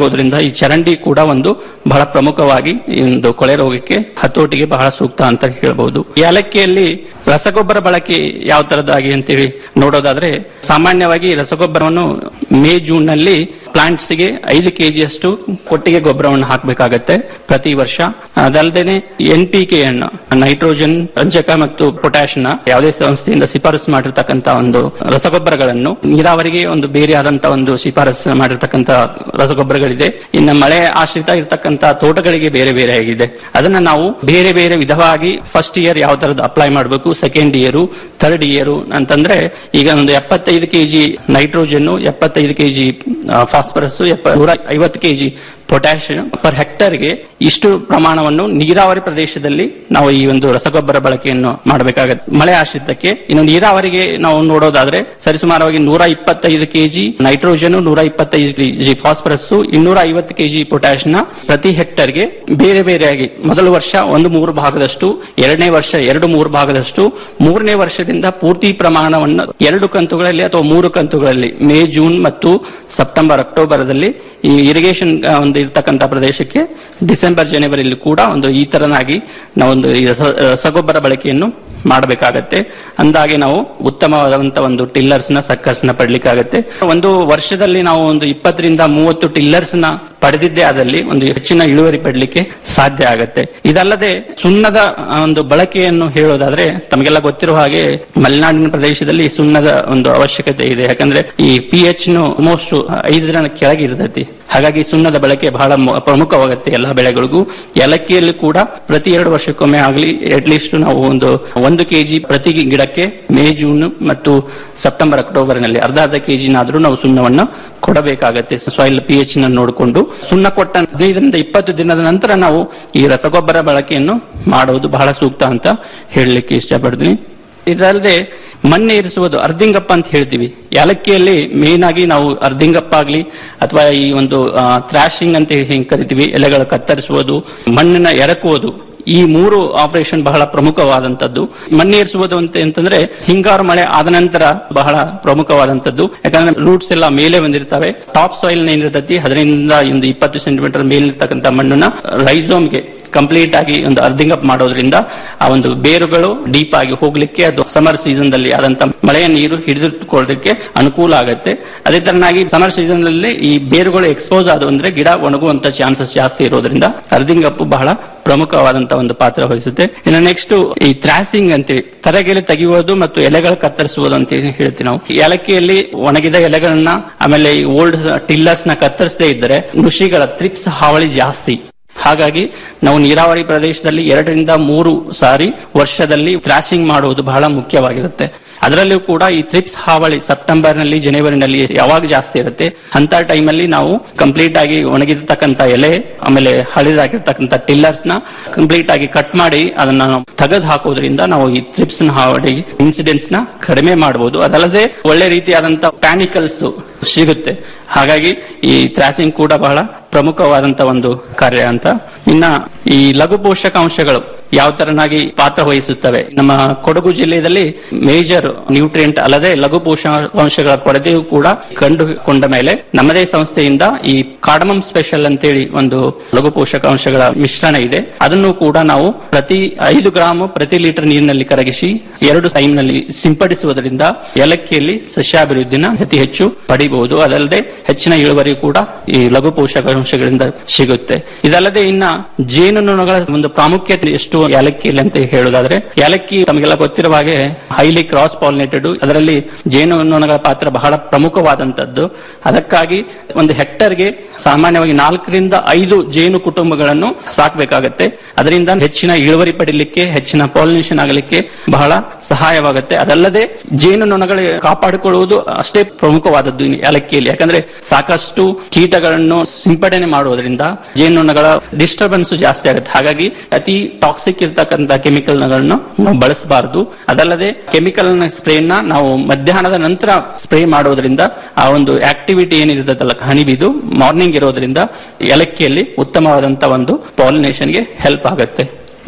ಆಗೋದ್ರಿಂದ ಈ ಚರಂಡಿ ಕೂಡ ಒಂದು ಬಹಳ ಪ್ರಮುಖವಾಗಿ ಈ ಒಂದು ಕೊಳೆ ರೋಗಕ್ಕೆ ಹತೋಟಿಗೆ ಬಹಳ ಸೂಕ್ತ ಅಂತ ಹೇಳ್ಬಹುದು ಏಲಕ್ಕಿಯಲ್ಲಿ ರಸಗೊಬ್ಬರ ಬಳಕೆ ಯಾವ ತರದಾಗಿ ಅಂತೇಳಿ ನೋಡೋದಾದ್ರೆ ಸಾಮಾನ್ಯವಾಗಿ ರಸಗೊಬ್ಬರವನ್ನು ಮೇ ಜೂನ್ ನಲ್ಲಿ ಪ್ಲಾಂಟ್ಸ್ ಗೆ ಐದು ಕೆಜಿಯಷ್ಟು ಕೊಟ್ಟಿಗೆ ಗೊಬ್ಬರವನ್ನು ಹಾಕಬೇಕಾಗತ್ತೆ ಪ್ರತಿ ವರ್ಷ ಅದಲ್ಲದೆ ಎನ್ ಪಿ ಕೆ ಅನ್ನು ನೈಟ್ರೋಜನ್ ರಂಜಕ ಮತ್ತು ಪೊಟ್ಯಾಶ್ ನ ಯಾವುದೇ ಸಂಸ್ಥೆಯಿಂದ ಶಿಫಾರಸು ಮಾಡಿರ್ತಕ್ಕಂತ ಒಂದು ರಸಗೊಬ್ಬರಗಳನ್ನು ನೀರಾವರಿಗೆ ಒಂದು ಬೇರೆ ಆದಂತ ಒಂದು ಶಿಫಾರಸು ಮಾಡಿರ್ತಕ್ಕಂತ ರಸಗೊಬ್ಬರಗಳಿದೆ ಇನ್ನು ಮಳೆ ಆಶ್ರಿತ ಇರತಕ್ಕಂತ ತೋಟಗಳಿಗೆ ಬೇರೆ ಬೇರೆ ಆಗಿದೆ ಅದನ್ನ ನಾವು ಬೇರೆ ಬೇರೆ ವಿಧವಾಗಿ ಫಸ್ಟ್ ಇಯರ್ ಯಾವ ತರದ್ದು ಅಪ್ಲೈ ಮಾಡಬೇಕು ಸೆಕೆಂಡ್ ಇಯರ್ ಥರ್ಡ್ ಇಯರ್ ಅಂತಂದ್ರೆ ಈಗ ಒಂದು ಎಪ್ಪತ್ತೈದು ಕೆಜಿ ನೈಟ್ರೋಜನ್ ಎಪ್ಪತ್ತೈದು ಕೆಜಿ ಫಾಸ್ಫರಸ್ ನೂರ ಐವತ್ತು ಕೆಜಿ ಪೊಟ್ಯಾಶ್ ಪರ್ ಹೆಕ್ಟರ್ಗೆ ಇಷ್ಟು ಪ್ರಮಾಣವನ್ನು ನೀರಾವರಿ ಪ್ರದೇಶದಲ್ಲಿ ನಾವು ಈ ಒಂದು ರಸಗೊಬ್ಬರ ಬಳಕೆಯನ್ನು ಮಾಡಬೇಕಾಗತ್ತೆ ಮಳೆ ಆಶ್ರಿತಕ್ಕೆ ಇನ್ನು ನೀರಾವರಿಗೆ ನಾವು ನೋಡೋದಾದ್ರೆ ಸರಿಸುಮಾರವಾಗಿ ನೂರ ಇಪ್ಪತ್ತೈದು ಕೆಜಿ ನೈಟ್ರೋಜನ್ ನೂರ ಇಪ್ಪತ್ತೈದು ಕೆಜಿ ಫಾಸ್ಫರಸ್ ಇನ್ನೂರ ಐವತ್ತು ಕೆಜಿ ಪೊಟ್ಯಾಶ್ ನ ಪ್ರತಿ ಹೆಕ್ಟರ್ಗೆ ಬೇರೆ ಬೇರೆಯಾಗಿ ಮೊದಲ ವರ್ಷ ಒಂದು ಮೂರು ಭಾಗದಷ್ಟು ಎರಡನೇ ವರ್ಷ ಎರಡು ಮೂರು ಭಾಗದಷ್ಟು ಮೂರನೇ ವರ್ಷದಿಂದ ಪೂರ್ತಿ ಪ್ರಮಾಣವನ್ನು ಎರಡು ಕಂತುಗಳಲ್ಲಿ ಅಥವಾ ಮೂರು ಕಂತುಗಳಲ್ಲಿ ಮೇ ಜೂನ್ ಮತ್ತು ಸೆಪ್ಟೆಂಬರ್ ಅಕ್ಟೋಬರ್ದಲ್ಲಿ ಈ ಇರಿಗೇಷನ್ ಒಂದು ಇರ್ತಕ್ಕಂಥ ಪ್ರದೇಶಕ್ಕೆ ಡಿಸೆಂಬರ್ ಜನವರಿಯಲ್ಲಿ ಕೂಡ ಒಂದು ಈ ತರನಾಗಿ ನಾವೊಂದು ಈ ರಸ- ರಸಗೊಬ್ಬರ ಬಳಕೆಯನ್ನು ಮಾಡಬೇಕಾಗತ್ತೆ ಅಂದಾಗೆ ನಾವು ಉತ್ತಮವಾದಂತ ಒಂದು ಟಿಲ್ಲರ್ಸ್ ನ ಸಕ್ಕರ್ಸ್ ನ ಪಡ್ಲಿಕ್ಕಾಗತ್ತೆ ಒಂದು ವರ್ಷದಲ್ಲಿ ನಾವು ಒಂದು ಇಪ್ಪತ್ತರಿಂದ ಮೂವತ್ತು ಟಿಲ್ಲರ್ಸ್ ನ ಪಡೆದಿದ್ದೇ ಆದಲ್ಲಿ ಒಂದು ಹೆಚ್ಚಿನ ಇಳುವರಿ ಪಡಲಿಕ್ಕೆ ಸಾಧ್ಯ ಆಗತ್ತೆ ಇದಲ್ಲದೆ ಸುಣ್ಣದ ಆ, ಒಂದು ಬಳಕೆಯನ್ನು ಹೇಳೋದಾದ್ರೆ ತಮಗೆಲ್ಲ ಗೊತ್ತಿರುವ ಹಾಗೆ ಮಲೆನಾಡಿನ ಪ್ರದೇಶದಲ್ಲಿ ಸುಣ್ಣದ ಒಂದು ಅವಶ್ಯಕತೆ ಇದೆ ಯಾಕಂದ್ರೆ ಈ ಪಿ ಎಚ್ ನು ಆಲ್ಮೋಸ್ಟ್ ಐದರ ಕೆಳಗೆ ಇರ್ತೈತಿ ಹಾಗಾಗಿ ಸುಣ್ಣದ ಬಳಕೆ ಬಹಳ ಮು- ಪ್ರಮುಖವಾಗುತ್ತೆ ಎಲ್ಲ ಬೆಳೆಗಳಿಗೂ ಏಲಕ್ಕಿಯಲ್ಲಿ ಕೂಡ ಪ್ರತಿ ಎರಡು ವರ್ಷಕ್ಕೊಮ್ಮೆ ಆಗಲಿ ಅಟ್ಲೀಸ್ಟ್ ನಾವು ಒಂದು ಒಂದು ಕೆಜಿ ಪ್ರತಿ ಗಿಡಕ್ಕೆ ಮೇ ಜೂನ್ ಮತ್ತು ಸೆಪ್ಟೆಂಬರ್ ಅಕ್ಟೋಬರ್ ನಲ್ಲಿ ಅರ್ಧ ಅರ್ಧ ಕೆಜಿನಾದ್ರೂ ನಾವು ಸುಣ್ಣವನ್ನು ಕೊಡಬೇಕಾಗತ್ತೆ ಸಾಯಿಲ್ ಪಿ ಎಚ್ ನ ನೋಡಿಕೊಂಡು ಸುಣ್ಣ ಕೊಟ್ಟ ಹದಿನೈದರಿಂದ ಇಪ್ಪತ್ತು ದಿನದ ನಂತರ ನಾವು ಈ ರಸಗೊಬ್ಬರ ಬಳಕೆಯನ್ನು ಮಾಡುವುದು ಬಹಳ ಸೂಕ್ತ ಅಂತ ಹೇಳಲಿಕ್ಕೆ ಇಷ್ಟಪಡ್ತೀನಿ ಇದಲ್ಲದೆ ಮಣ್ಣೆ ಇರಿಸುವುದು ಅರ್ಧಿಂಗಪ್ಪ ಅಂತ ಹೇಳ್ತೀವಿ ಯಾಲಕ್ಕಿಯಲ್ಲಿ ಮೇನ್ ಆಗಿ ನಾವು ಅರ್ಧಿಂಗಪ್ಪ ಆಗ್ಲಿ ಅಥವಾ ಈ ಒಂದು ಥ್ರಾಶಿಂಗ್ ಅಂತ ಹೆಂಗ್ ಕರಿತೀವಿ ಎಲೆಗಳು ಕತ್ತರಿಸುವುದು ಮಣ್ಣನ್ನ ಎರಕುವುದು ಈ ಮೂರು ಆಪರೇಷನ್ ಬಹಳ ಪ್ರಮುಖವಾದಂತದ್ದು ಮಣ್ಣೇರಿಸುವುದು ಅಂತ ಅಂತಂದ್ರೆ ಹಿಂಗಾರು ಮಳೆ ಆದ ನಂತರ ಬಹಳ ಪ್ರಮುಖವಾದಂತದ್ದು ಯಾಕಂದ್ರೆ ರೂಟ್ಸ್ ಎಲ್ಲ ಮೇಲೆ ಬಂದಿರ್ತವೆ ಟಾಪ್ ಸಾಯಿಲ್ ಏನಿರ್ತೈತಿ ಅದರಿಂದ ಒಂದು ಇಪ್ಪತ್ತು ಸೆಂಟಿಮೀಟರ್ ಮೇಲಿರ್ತಕ್ಕಂಥ ಮಣ್ಣನ್ನ ರೈಸೋಮ್ಗೆ ಕಂಪ್ಲೀಟ್ ಆಗಿ ಒಂದು ಅರ್ಧಿಂಗ್ ಅಪ್ ಮಾಡೋದ್ರಿಂದ ಆ ಒಂದು ಬೇರುಗಳು ಡೀಪ್ ಆಗಿ ಹೋಗ್ಲಿಕ್ಕೆ ಅದು ಸಮರ್ ಸೀಸನ್ ದಲ್ಲಿ ಆದಂತ ಮಳೆಯ ನೀರು ಹಿಡಿದಿಟ್ಟುಕೊಳ್ಳಲಿಕ್ಕೆ ಅನುಕೂಲ ಆಗುತ್ತೆ ಅದೇ ತರನಾಗಿ ಸಮರ್ ಸೀಸನ್ ನಲ್ಲಿ ಈ ಬೇರುಗಳು ಎಕ್ಸ್ಪೋಸ್ ಆದವು ಅಂದ್ರೆ ಗಿಡ ಒಣಗುವಂತ ಚಾನ್ಸಸ್ ಜಾಸ್ತಿ ಇರೋದ್ರಿಂದ ಅರ್ಧಿಂಗ್ ಅಪ್ ಬಹಳ ಪ್ರಮುಖವಾದಂತ ಒಂದು ಪಾತ್ರ ವಹಿಸುತ್ತೆ ಇನ್ನು ನೆಕ್ಸ್ಟ್ ಈ ಥ್ರಾಸಿಂಗ್ ಅಂತೇಳಿ ತರಗೆಲೆ ತೆಗೆಯುವುದು ಮತ್ತು ಎಲೆಗಳು ಕತ್ತರಿಸುವುದು ಅಂತ ಹೇಳ್ತೀವಿ ನಾವು ಏಲಕ್ಕಿಯಲ್ಲಿ ಒಣಗಿದ ಎಲೆಗಳನ್ನ ಆಮೇಲೆ ಈ ಓಲ್ಡ್ ಟಿಲ್ಲರ್ಸ್ ನ ಕತ್ತರಿಸದೇ ಇದ್ದರೆ ನುಷಿಗಳ ತ್ರಿಪ್ಸ್ ಹಾವಳಿ ಜಾಸ್ತಿ ಹಾಗಾಗಿ ನಾವು ನೀರಾವರಿ ಪ್ರದೇಶದಲ್ಲಿ ಎರಡರಿಂದ ಮೂರು ಸಾರಿ ವರ್ಷದಲ್ಲಿ ಥ್ರಾಶಿಂಗ್ ಮಾಡುವುದು ಬಹಳ ಮುಖ್ಯವಾಗಿರುತ್ತೆ ಅದರಲ್ಲಿಯೂ ಕೂಡ ಈ ಥ್ರಿಪ್ಸ್ ಹಾವಳಿ ಸೆಪ್ಟೆಂಬರ್ ನಲ್ಲಿ ಜನವರಿನಲ್ಲಿ ಯಾವಾಗ ಜಾಸ್ತಿ ಇರುತ್ತೆ ಅಂತ ಟೈಮಲ್ಲಿ ನಾವು ಕಂಪ್ಲೀಟ್ ಆಗಿ ಒಣಗಿರ್ತಕ್ಕಂಥ ಎಲೆ ಆಮೇಲೆ ಹಳಿದಾಗಿರ್ತಕ್ಕಂಥ ಟಿಲ್ಲರ್ಸ್ ನ ಕಂಪ್ಲೀಟ್ ಆಗಿ ಕಟ್ ಮಾಡಿ ಅದನ್ನ ನಾವು ತೆಗೆದು ಹಾಕೋದ್ರಿಂದ ನಾವು ಈ ಥ್ರಿಪ್ಸ್ ಹಾವಳಿ ಇನ್ಸಿಡೆಂಟ್ಸ್ ನ ಕಡಿಮೆ ಮಾಡಬಹುದು ಅದಲ್ಲದೆ ಒಳ್ಳೆ ರೀತಿಯಾದಂತ ಪ್ಯಾನಿಕಲ್ಸ್ ಸಿಗುತ್ತೆ ಹಾಗಾಗಿ ಈ ಥ್ರಾಸಿಂಗ್ ಕೂಡ ಬಹಳ ಪ್ರಮುಖವಾದಂತ ಒಂದು ಕಾರ್ಯ ಅಂತ ಇನ್ನ ಈ ಲಘು ಪೋಷಕಾಂಶಗಳು ಯಾವ ತರನಾಗಿ ಪಾತ್ರ ವಹಿಸುತ್ತವೆ ನಮ್ಮ ಕೊಡಗು ಜಿಲ್ಲೆಯಲ್ಲಿ ಮೇಜರ್ ನ್ಯೂಟ್ರಿಯೆಂಟ್ ಅಲ್ಲದೆ ಲಘು ಪೋಷಕಾಂಶಗಳ ಕೊರತೆಯೂ ಕೂಡ ಕಂಡುಕೊಂಡ ಮೇಲೆ ನಮ್ಮದೇ ಸಂಸ್ಥೆಯಿಂದ ಈ ಕಾರ್ಡಮಮ್ ಸ್ಪೆಷಲ್ ಅಂತೇಳಿ ಒಂದು ಲಘು ಪೋಷಕಾಂಶಗಳ ಮಿಶ್ರಣ ಇದೆ ಅದನ್ನು ಕೂಡ ನಾವು ಪ್ರತಿ ಐದು ಗ್ರಾಮ್ ಪ್ರತಿ ಲೀಟರ್ ನೀರಿನಲ್ಲಿ ಕರಗಿಸಿ ಎರಡು ಟೈಮ್ ನಲ್ಲಿ ಸಿಂಪಡಿಸುವುದರಿಂದ ಏಲಕ್ಕಿಯಲ್ಲಿ ಸಸ್ಯಾಭಿವೃದ್ಧಿನ ಅತಿ ಹೆಚ್ಚು ಪಡಿಬಹುದು ಅದಲ್ಲದೆ ಹೆಚ್ಚಿನ ಇಳುವರಿ ಕೂಡ ಈ ಲಘು ಪೋಷಕಾಂಶಗಳಿಂದ ಸಿಗುತ್ತೆ ಇದಲ್ಲದೆ ಇನ್ನ ಜೇನುನೊಣಗಳ ಒಂದು ಪ್ರಾಮುಖ್ಯತೆ ಎಷ್ಟು ಏಲಕ್ಕಿಯಲ್ಲಿ ಅಂತ ಹೇಳುವುದಾದ್ರೆ ಏಲಕ್ಕಿ ತಮಗೆಲ್ಲ ಗೊತ್ತಿರುವ ಹಾಗೆ ಹೈಲಿ ಕ್ರಾಸ್ ಪಾಲಿನೇಟೆಡ್ ಅದರಲ್ಲಿ ಜೇನುನೊಣಗಳ ಪಾತ್ರ ಬಹಳ ಪ್ರಮುಖವಾದಂತದ್ದು ಅದಕ್ಕಾಗಿ ಒಂದು ಹೆಕ್ಟರ್ಗೆ ಸಾಮಾನ್ಯವಾಗಿ ನಾಲ್ಕರಿಂದ ಐದು ಜೇನು ಕುಟುಂಬಗಳನ್ನು ಸಾಕಬೇಕಾಗತ್ತೆ ಅದರಿಂದ ಹೆಚ್ಚಿನ ಇಳುವರಿ ಪಡಿಲಿಕ್ಕೆ ಹೆಚ್ಚಿನ ಪಾಲಿನೇಷನ್ ಆಗಲಿಕ್ಕೆ ಬಹಳ ಸಹಾಯವಾಗುತ್ತೆ ಅದಲ್ಲದೆ ಜೇನುನೊಣಗಳು ಕಾಪಾಡಿಕೊಳ್ಳುವುದು ಅಷ್ಟೇ ಪ್ರಮುಖವಾದದ್ದು ಈ ಏಲಕ್ಕಿಯಲ್ಲಿ ಯಾಕಂದ್ರೆ ಸಾಕಷ್ಟು ಕೀಟಗಳನ್ನು ಸಿಂಪಡಣೆ ಮಾಡುವುದರಿಂದ ಜೇನುನೊಣಗಳ ಡಿಸ್ಟರ್ಬೆನ್ಸ್ ಜಾಸ್ತಿ ಆಗುತ್ತೆ ಹಾಗಾಗಿ ಅತಿ ಟಾಕ್ಸಿಕ್ ಇರ್ತಕ್ಕಂಥ ಕೆಮಿಕಲ್ ಗಳನ್ನು ನಾವು ಬಳಸಬಾರದು ಅದಲ್ಲದೆ ಕೆಮಿಕಲ್ ಸ್ಪ್ರೇನ ನಾವು ಮಧ್ಯಾಹ್ನದ ನಂತರ ಸ್ಪ್ರೇ ಮಾಡೋದ್ರಿಂದ ಆ ಒಂದು ಆಕ್ಟಿವಿಟಿ ಏನಿರ್ತದಲ್ಲ ಹನಿಬಿದು ಮಾರ್ನಿಂಗ್ ಇರೋದ್ರಿಂದ ಏಲಕ್ಕಿಯಲ್ಲಿ ಉತ್ತಮವಾದಂತ ಒಂದು ಪಾಲಿನೇಷನ್ಗೆ ಹೆಲ್ಪ್ ಆಗುತ್ತೆ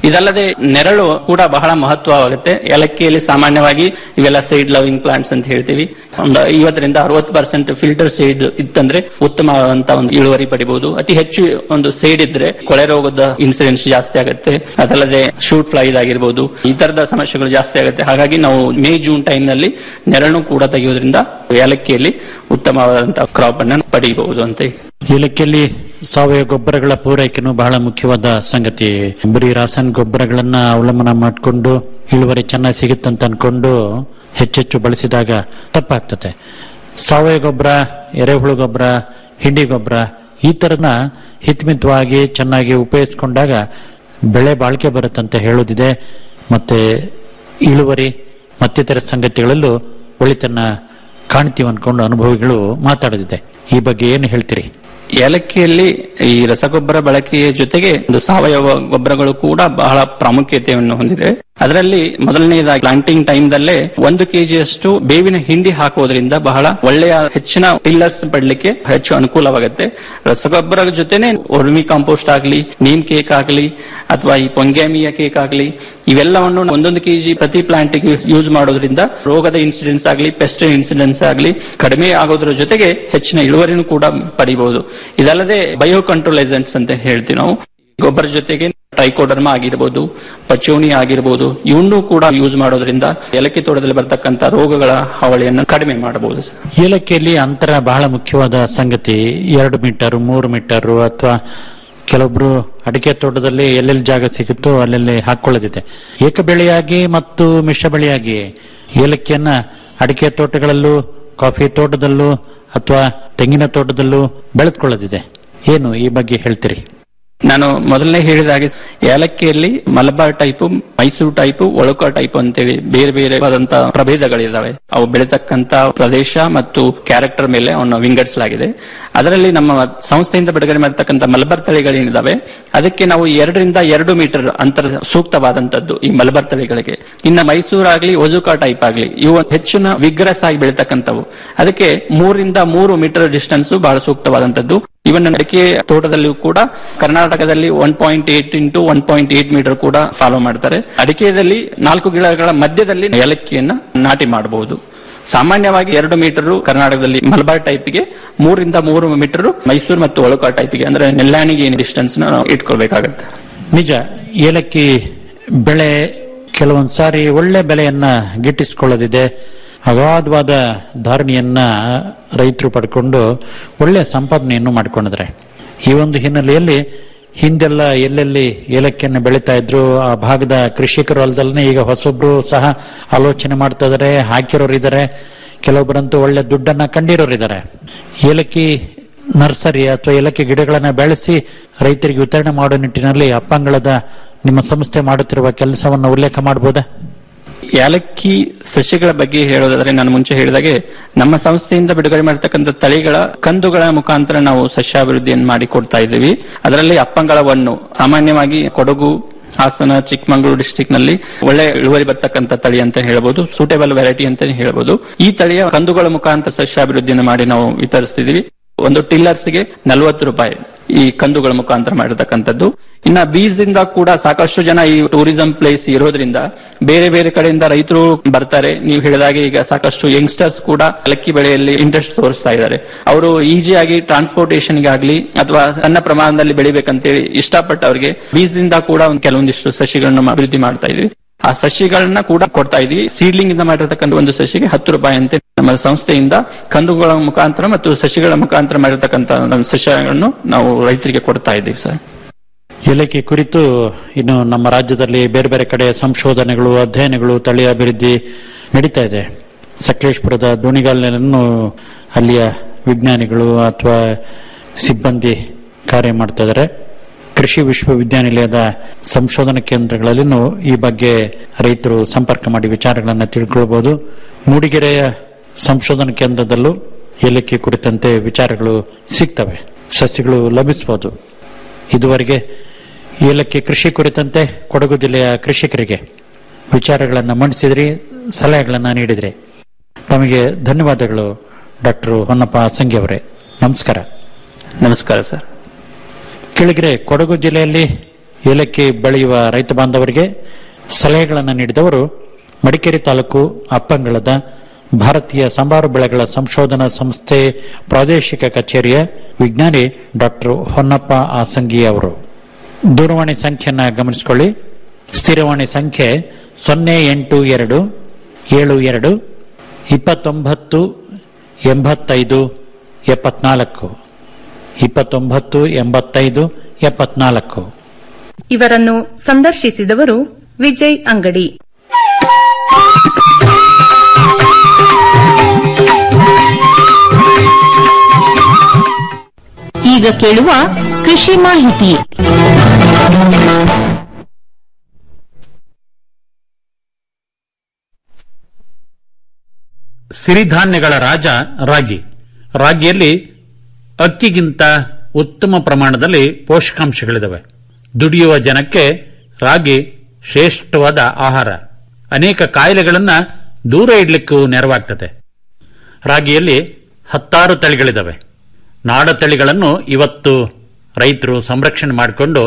ಇದಲ್ಲದೆ ನೆರಳು ಕೂಡ ಬಹಳ ಮಹತ್ವವಾಗುತ್ತೆ ಏಲಕ್ಕಿಯಲ್ಲಿ ಸಾಮಾನ್ಯವಾಗಿ ಇವೆಲ್ಲ ಸೈಡ್ ಲವಿಂಗ್ ಪ್ಲಾಂಟ್ಸ್ ಅಂತ ಹೇಳ್ತೀವಿ ಒಂದು ಐವತ್ತರಿಂದ ಅರವತ್ತು ಪರ್ಸೆಂಟ್ ಫಿಲ್ಟರ್ ಸೈಡ್ ಇತ್ತಂದ್ರೆ ಉತ್ತಮವಾದಂತ ಒಂದು ಇಳುವರಿ ಪಡಿಬಹುದು ಅತಿ ಹೆಚ್ಚು ಒಂದು ಸೈಡ್ ಇದ್ರೆ ಕೊಳೆ ರೋಗದ ಇನ್ಸಿಡೆನ್ಸ್ ಜಾಸ್ತಿ ಆಗುತ್ತೆ ಅದಲ್ಲದೆ ಶೂಟ್ ಫ್ಲೈ ಆಗಿರ್ಬೋದು ಈ ತರದ ಸಮಸ್ಯೆಗಳು ಜಾಸ್ತಿ ಆಗುತ್ತೆ ಹಾಗಾಗಿ ನಾವು ಮೇ ಜೂನ್ ಟೈಮ್ ನಲ್ಲಿ ನೆರಳು ಕೂಡ ತೆಗೆಯೋದ್ರಿಂದ ಏಲಕ್ಕಿಯಲ್ಲಿ ಉತ್ತಮವಾದಂತಹ ಕ್ರಾಪ್ ಅನ್ನು ಪಡೆಯಬಹುದು ಅಂತ ಏಲಕ್ಕಿಯಲ್ಲಿ ಸಾವಯವ ಗೊಬ್ಬರಗಳ ಪೂರೈಕೆನೂ ಬಹಳ ಮುಖ್ಯವಾದ ಸಂಗತಿ ಬರೀ ರಾಸಾಯನಿಕ ಗೊಬ್ಬರಗಳನ್ನ ಅವಲಂಬನ ಮಾಡಿಕೊಂಡು ಇಳುವರಿ ಚೆನ್ನಾಗಿ ಸಿಗುತ್ತಂತ ಅನ್ಕೊಂಡು ಹೆಚ್ಚೆಚ್ಚು ಬಳಸಿದಾಗ ತಪ್ಪಾಗ್ತದೆ ಸಾವಯವ ಗೊಬ್ಬರ ಎರೆಹುಳು ಗೊಬ್ಬರ ಹಿಂಡಿ ಗೊಬ್ಬರ ಈ ತರನ ಹಿತಮಿತವಾಗಿ ಚೆನ್ನಾಗಿ ಉಪಯೋಗಿಸ್ಕೊಂಡಾಗ ಬೆಳೆ ಬಾಳಿಕೆ ಬರುತ್ತಂತ ಹೇಳೋದಿದೆ ಮತ್ತೆ ಇಳುವರಿ ಮತ್ತಿತರ ಸಂಗತಿಗಳಲ್ಲೂ ಒಳಿತನ್ನ ಕಾಣ್ತೀವಿ ಅನ್ಕೊಂಡು ಅನುಭವಿಗಳು ಮಾತಾಡೋದಿದೆ ಈ ಬಗ್ಗೆ ಏನು ಹೇಳ್ತೀರಿ ಏಲಕ್ಕಿಯಲ್ಲಿ ಈ ರಸಗೊಬ್ಬರ ಬಳಕೆಯ ಜೊತೆಗೆ ಒಂದು ಸಾವಯವ ಗೊಬ್ಬರಗಳು ಕೂಡ ಬಹಳ ಪ್ರಾಮುಖ್ಯತೆಯನ್ನು ಹೊಂದಿದೆ ಅದರಲ್ಲಿ ಮೊದಲನೆಯದಾಗಿ ಪ್ಲಾಂಟಿಂಗ್ ಟೈಮ್ ದಲ್ಲೇ ಒಂದು ಕೆಜಿಯಷ್ಟು ಬೇವಿನ ಹಿಂಡಿ ಹಾಕುವುದರಿಂದ ಬಹಳ ಒಳ್ಳೆಯ ಹೆಚ್ಚಿನ ಟಿಲ್ಲರ್ಸ್ ಪಡಲಿಕ್ಕೆ ಹೆಚ್ಚು ಅನುಕೂಲವಾಗುತ್ತೆ ರಸಗೊಬ್ಬರ ಜೊತೆನೆ ವರ್ಮಿ ಕಾಂಪೋಸ್ಟ್ ಆಗಲಿ ನೀಮ್ ಕೇಕ್ ಆಗಲಿ ಅಥವಾ ಈ ಪೊಂಗ್ಯಾಮಿಯ ಕೇಕ್ ಆಗಲಿ ಇವೆಲ್ಲವನ್ನು ಒಂದೊಂದು ಕೆಜಿ ಪ್ರತಿ ಪ್ಲಾಂಟಿಗೆ ಯೂಸ್ ಮಾಡೋದ್ರಿಂದ ರೋಗದ ಇನ್ಸಿಡೆನ್ಸ್ ಆಗಲಿ ಪೆಸ್ಟ್ ಇನ್ಸಿಡೆನ್ಸ್ ಆಗಲಿ ಕಡಿಮೆ ಆಗೋದ್ರ ಜೊತೆಗೆ ಹೆಚ್ಚಿನ ಇಳುವರಿನೂ ಕೂಡ ಪಡಿಬಹುದು ಇದಲ್ಲದೆ ಬಯೋ ಕಂಟ್ರೋಲ್ ಏಜೆಂಟ್ಸ್ ಅಂತ ಹೇಳ್ತೀವಿ ನಾವು ಗೊಬ್ಬರ ಜೊತೆಗೆ ಟ್ರೈಕೋಡರ್ಮಾ ಆಗಿರ್ಬೋದು ಪಚೋನಿ ಆಗಿರ್ಬೋದು ಇವನ್ನೂ ಕೂಡ ಯೂಸ್ ಮಾಡೋದ್ರಿಂದ ಏಲಕ್ಕಿ ತೋಟದಲ್ಲಿ ಬರ್ತಕ್ಕಂಥ ರೋಗಗಳ ಹಾವಳಿಯನ್ನು ಕಡಿಮೆ ಮಾಡಬಹುದು ಸರ್ ಏಲಕ್ಕಿಯಲ್ಲಿ ಅಂತರ ಬಹಳ ಮುಖ್ಯವಾದ ಸಂಗತಿ ಎರಡು ಮೀಟರ್ ಮೂರು ಮೀಟರ್ ಅಥವಾ ಕೆಲವೊಬ್ರು ಅಡಿಕೆ ತೋಟದಲ್ಲಿ ಎಲ್ಲೆಲ್ಲಿ ಜಾಗ ಸಿಗುತ್ತೋ ಅಲ್ಲೆಲ್ಲಿ ಹಾಕೊಳ್ಳೋದಿದೆ ಏಕ ಬೆಳೆಯಾಗಿ ಮತ್ತು ಮಿಶ್ರ ಬೆಳೆಯಾಗಿ ಏಲಕ್ಕಿಯನ್ನ ಅಡಿಕೆ ತೋಟಗಳಲ್ಲೂ ಕಾಫಿ ತೋಟದಲ್ಲೂ ಅಥವಾ ತೆಂಗಿನ ತೋಟದಲ್ಲೂ ಬೆಳೆದುಕೊಳ್ಳೋದಿದೆ ಏನು ಈ ಬಗ್ಗೆ ಹೇಳ್ತೀರಿ ನಾನು ಮೊದಲನೇ ಹೇಳಿದ ಹಾಗೆ ಏಲಕ್ಕಿಯಲ್ಲಿ ಮಲಬಾರ್ ಟೈಪ್ ಮೈಸೂರು ಟೈಪ್ ಒಳಕ ಟೈಪ್ ಅಂತೇಳಿ ಬೇರೆ ಬೇರೆ ಆದಂತಹ ಪ್ರಭೇದಗಳಿದಾವೆ ಅವು ಬೆಳೀತಕ್ಕಂತ ಪ್ರದೇಶ ಮತ್ತು ಕ್ಯಾರೆಕ್ಟರ್ ಮೇಲೆ ಅವನ್ನು ವಿಂಗಡಿಸಲಾಗಿದೆ ಅದರಲ್ಲಿ ನಮ್ಮ ಸಂಸ್ಥೆಯಿಂದ ಬಿಡುಗಡೆ ಮಾಡತಕ್ಕಂತ ಮಲಬಾರ್ ತಳಿಗಳೇನಿದಾವೆ ಅದಕ್ಕೆ ನಾವು ಎರಡರಿಂದ ಎರಡು ಮೀಟರ್ ಅಂತರ ಸೂಕ್ತವಾದಂತದ್ದು ಈ ಮಲಬಾರ್ ತಳಿಗಳಿಗೆ ಇನ್ನ ಮೈಸೂರು ಆಗ್ಲಿ ಒಜುಕಾ ಟೈಪ್ ಆಗ್ಲಿ ಇವು ಹೆಚ್ಚಿನ ವಿಗ್ರಸ್ ಆಗಿ ಬೆಳೀತಕ್ಕಂಥವು ಅದಕ್ಕೆ ಮೂರರಿಂದ ಮೂರು ಮೀಟರ್ ಡಿಸ್ಟೆನ್ಸ್ ಬಹಳ ಸೂಕ್ತವಾದಂತದ್ದು ಇವನ್ ಅಡಿಕೆ ತೋಟದಲ್ಲಿಯೂ ಕೂಡ ಕರ್ನಾಟಕದಲ್ಲಿ one point eight into one point eight metre ಕೂಡ ಫಾಲೋ ಮಾಡ್ತಾರೆ ಅಡಿಕೆಯಲ್ಲಿ ನಾಲ್ಕು ಗಿಡಗಳ ಮಧ್ಯದಲ್ಲಿ ಏಲಕ್ಕಿಯನ್ನ ನಾಟಿ ಮಾಡಬಹುದು ಸಾಮಾನ್ಯವಾಗಿ ಎರಡು ಮೀಟರ್ ಕರ್ನಾಟಕದಲ್ಲಿ ಮಲಬಾರ್ ಟೈಪ್ಗೆ ಮೂರರಿಂದ ಮೂರು ಮೀಟರ್ ಮೈಸೂರು ಮತ್ತು ಒಳಕ ಟೈಪ್ಗೆ ಅಂದ್ರೆ ನೆಲ್ಲಾಣಿಗೆ ಏನು ಡಿಸ್ಟೆನ್ಸ್ ನಾವು ಇಟ್ಕೊಳ್ಬೇಕಾಗತ್ತೆ ನಿಜ ಏಲಕ್ಕಿ ಬೆಳೆ ಕೆಲವೊಂದ್ ಸಾರಿ ಒಳ್ಳೆ ಬೆಲೆಯನ್ನ ಗಿಟ್ಟಿಸಿಕೊಳ್ಳೋದಿದೆ ಅಗಾಧವಾದ ಧಾರಣೆಯನ್ನ ರೈತರು ಪಡ್ಕೊಂಡು ಒಳ್ಳೆ ಸಂಪಾದನೆಯನ್ನು ಮಾಡಿಕೊಂಡಿದ್ದಾರೆ ಈ ಒಂದು ಹಿನ್ನೆಲೆಯಲ್ಲಿ ಹಿಂದೆಲ್ಲ ಎಲ್ಲೆಲ್ಲಿ ಏಲಕ್ಕಿಯನ್ನು ಬೆಳೀತಾ ಇದ್ರು ಆ ಭಾಗದ ಕೃಷಿಕರು ಅಲ್ದಲ್ಲೇ ಈಗ ಹೊಸೊಬ್ರು ಸಹ ಆಲೋಚನೆ ಮಾಡ್ತಾ ಇದಾರೆ ಹಾಕಿರೋರು ಇದ್ದಾರೆ ಕೆಲವೊಬ್ಬರಂತೂ ಒಳ್ಳೆ ದುಡ್ಡನ್ನ ಕಂಡಿರೋರು ಇದ್ದಾರೆ ಏಲಕ್ಕಿ ನರ್ಸರಿ ಅಥವಾ ಏಲಕ್ಕಿ ಗಿಡಗಳನ್ನ ಬೆಳೆಸಿ ರೈತರಿಗೆ ವಿತರಣೆ ಮಾಡೋ ನಿಟ್ಟಿನಲ್ಲಿ ಅಪ್ಪಂಗಳದ ನಿಮ್ಮ ಸಂಸ್ಥೆ ಮಾಡುತ್ತಿರುವ ಕೆಲಸವನ್ನು ಉಲ್ಲೇಖ ಮಾಡಬಹುದಾ ಏಲಕ್ಕಿ ಸಸ್ಯಗಳ ಬಗ್ಗೆ ಹೇಳೋದಾದ್ರೆ ನಾನು ಮುಂಚೆ ಹೇಳಿದಾಗೆ ನಮ್ಮ ಸಂಸ್ಥೆಯಿಂದ ಬಿಡುಗಡೆ ಮಾಡತಕ್ಕಂಥ ತಳಿಗಳ ಕಂದುಗಳ ಮುಖಾಂತರ ನಾವು ಸಸ್ಯಾಭಿವೃದ್ಧಿಯನ್ನು ಮಾಡಿ ಕೊಡ್ತಾ ಇದ್ದೀವಿ ಅದರಲ್ಲಿ ಅಪ್ಪಂಗಳವನ್ನು ಸಾಮಾನ್ಯವಾಗಿ ಕೊಡಗು ಹಾಸನ ಚಿಕ್ಕಮಗಳೂರು ಡಿಸ್ಟಿಕ್ ನಲ್ಲಿ ಒಳ್ಳೆ ಇಳುವರಿ ಬರ್ತಕ್ಕಂಥ ತಳಿ ಅಂತ ಹೇಳ್ಬೋದು ಸೂಟೇಬಲ್ ವೆರೈಟಿ ಅಂತ ಹೇಳ್ಬೋದು ಈ ತಳಿಯ ಕಂದುಗಳ ಮುಖಾಂತರ ಸಸ್ಯಾಭಿವೃದ್ಧಿಯನ್ನು ಮಾಡಿ ನಾವು ವಿತರಿಸ್ತಿದೀವಿ ಒಂದು ಟಿಲ್ಲರ್ಸ್ಗೆ ನಲವತ್ತು ರೂಪಾಯಿ ಈ ಕಂದುಗಳ ಮುಖಾಂತರ ಮಾಡಿರ್ತಕ್ಕಂಥದ್ದು ಇನ್ನ ಬೀಜದಿಂದ ಕೂಡ ಸಾಕಷ್ಟು ಜನ ಈ ಟೂರಿಸಂ ಪ್ಲೇಸ್ ಇರೋದ್ರಿಂದ ಬೇರೆ ಬೇರೆ ಕಡೆಯಿಂದ ರೈತರು ಬರ್ತಾರೆ ನೀವು ಹೇಳಿದಾಗೆ ಈಗ ಸಾಕಷ್ಟು ಯಂಗ್ಸ್ಟರ್ಸ್ ಕೂಡ ಅಲಕ್ಕಿ ಬೆಳೆಯಲ್ಲಿ ಇಂಟ್ರೆಸ್ಟ್ ತೋರಿಸ್ತಾ ಇದ್ದಾರೆ ಅವರು ಈಸಿಯಾಗಿ ಟ್ರಾನ್ಸ್ಪೋರ್ಟೇಷನ್ ಗಾಗ್ಲಿ ಅಥವಾ ಸಣ್ಣ ಪ್ರಮಾಣದಲ್ಲಿ ಬೆಳಿಬೇಕಂತೇಳಿ ಇಷ್ಟಪಟ್ಟು ಅವರಿಗೆ ಬೀಜದಿಂದ ಕೂಡ ಒಂದು ಕೆಲವೊಂದಿಷ್ಟು ಸಸಿಗಳನ್ನು ಅಭಿವೃದ್ಧಿ ಮಾಡ್ತಾ ಇದೀವಿ ಆ ಸಸಿಗಳನ್ನ ಕೂಡ ಕೊಡ್ತಾ ಇದೀವಿ ಸೀಡ್ಲಿಂಗ್ ಇಂದ ಮಾಡಿರ್ತಕ್ಕಂಥ ಒಂದು ಸಸಿಗೆ ಹತ್ತು ರೂಪಾಯಿ ಅಂತೆ ನಮ್ಮ ಸಂಸ್ಥೆಯಿಂದ ಕಂದುಗಳ ಮುಖಾಂತರ ಮತ್ತು ಸಸಿಗಳ ಮುಖಾಂತರ ಮಾಡಿರ್ತಕ್ಕಂಥ ನಮ್ಮ ಸಸ್ಯಗಳನ್ನು ನಾವು ರೈತರಿಗೆ ಕೊಡ್ತಾ ಇದ್ದೀವಿ ಸರ್ ಏಲಕ್ಕಿ ಕುರಿತು ಇನ್ನು ನಮ್ಮ ರಾಜ್ಯದಲ್ಲಿ ಬೇರೆ ಬೇರೆ ಕಡೆ ಸಂಶೋಧನೆಗಳು ಅಧ್ಯಯನಗಳು ತಳಿ ಅಭಿವೃದ್ಧಿ ನಡೀತಾ ಇದೆ ಸಕಲೇಶ್ಪುರದ ದೋಣಿಗಾಲನ್ನು ಅಲ್ಲಿಯ ವಿಜ್ಞಾನಿಗಳು ಅಥವಾ ಸಿಬ್ಬಂದಿ ಕಾರ್ಯ ಮಾಡ್ತಾ ಇದ್ದಾರೆ ಕೃಷಿ ವಿಶ್ವವಿದ್ಯಾನಿಲಯದ ಸಂಶೋಧನಾ ಕೇಂದ್ರಗಳಲ್ಲಿನೂ ಈ ಬಗ್ಗೆ ರೈತರು ಸಂಪರ್ಕ ಮಾಡಿ ವಿಚಾರಗಳನ್ನು ತಿಳ್ಕೊಳ್ಬಹುದು ಮೂಡಿಗೆರೆಯ ಸಂಶೋಧನಾ ಕೇಂದ್ರದಲ್ಲೂ ಏಲಕ್ಕಿ ಕುರಿತಂತೆ ವಿಚಾರಗಳು ಸಿಗ್ತವೆ ಸಸ್ಯಗಳು ಲಭಿಸಬಹುದು ಇದುವರೆಗೆ ಏಲಕ್ಕಿ ಕೃಷಿ ಕುರಿತಂತೆ ಕೊಡಗು ಜಿಲ್ಲೆಯ ಕೃಷಿಕರಿಗೆ ವಿಚಾರಗಳನ್ನು ಮಂಡಿಸಿದ್ರಿ ಸಲಹೆಗಳನ್ನು ನೀಡಿದ್ರಿ ತಮಗೆ ಧನ್ಯವಾದಗಳು ಡಾಕ್ಟರ್ ಹೊನ್ನಪ್ಪ ಸಂಗಿ ಅವರೇ ನಮಸ್ಕಾರ ನಮಸ್ಕಾರ ಸರ್ ಕೆಳಗರೆ ಕೊಡಗು ಜಿಲ್ಲೆಯಲ್ಲಿ ಏಲಕ್ಕಿ ಬೆಳೆಯುವ ರೈತ ಬಾಂಧವರಿಗೆ ಸಲಹೆಗಳನ್ನು ನೀಡಿದವರು ಮಡಿಕೇರಿ ತಾಲೂಕು ಅಪ್ಪಂಗಳದ ಭಾರತೀಯ ಸಂಬಾರು ಬೆಳೆಗಳ ಸಂಶೋಧನಾ ಸಂಸ್ಥೆ ಪ್ರಾದೇಶಿಕ ಕಚೇರಿಯ ವಿಜ್ಞಾನಿ ಡಾಕ್ಟರ್ ಹೊನ್ನಪ್ಪ ಆಸಂಗಿ ಅವರು ದೂರವಾಣಿ ಸಂಖ್ಯೆಯನ್ನ ಗಮನಿಸಿಕೊಳ್ಳಿ ಸ್ಥಿರವಾಣಿ ಸಂಖ್ಯೆ ಸೊನ್ನೆ ಎಂಟು ಎರಡು ಏಳು ಎರಡು ಇಪ್ಪತ್ತೊಂಬತ್ತು ಎಂಬತ್ತೈದು ಎಪ್ಪತ್ನಾಲ್ಕು ಇಪ್ಪತ್ತೊಂಬತ್ತು ಎಂಬತ್ತೈದು ಎಪ್ಪತ್ನಾಲ್ಕು ಇವರನ್ನು ಸಂದರ್ಶಿಸಿದವರು ವಿಜಯ್ ಅಂಗಡಿ ಈಗ ಕೇಳುವ ಕೃಷಿ ಮಾಹಿತಿ ಸಿರಿಧಾನ್ಯಗಳ ರಾಜ ರಾಗಿ ರಾಗಿಯಲ್ಲಿ ಅಕ್ಕಿಗಿಂತ ಉತ್ತಮ ಪ್ರಮಾಣದಲ್ಲಿ ಪೋಷಕಾಂಶಗಳಿವೆ ದುಡಿಯುವ ಜನಕ್ಕೆ ರಾಗಿ ಶ್ರೇಷ್ಠವಾದ ಆಹಾರ ಅನೇಕ ಕಾಯಿಲೆಗಳನ್ನ ದೂರ ಇಡ್ಲಿಕ್ಕೂ ನೆರವಾಗ್ತದೆ ರಾಗಿಯಲ್ಲಿ ಹತ್ತಾರು ತಳಿಗಳಿದಾವೆ ನಾಡ ತಳಿಗಳನ್ನು ಇವತ್ತು ರೈತರು ಸಂರಕ್ಷಣೆ ಮಾಡಿಕೊಂಡು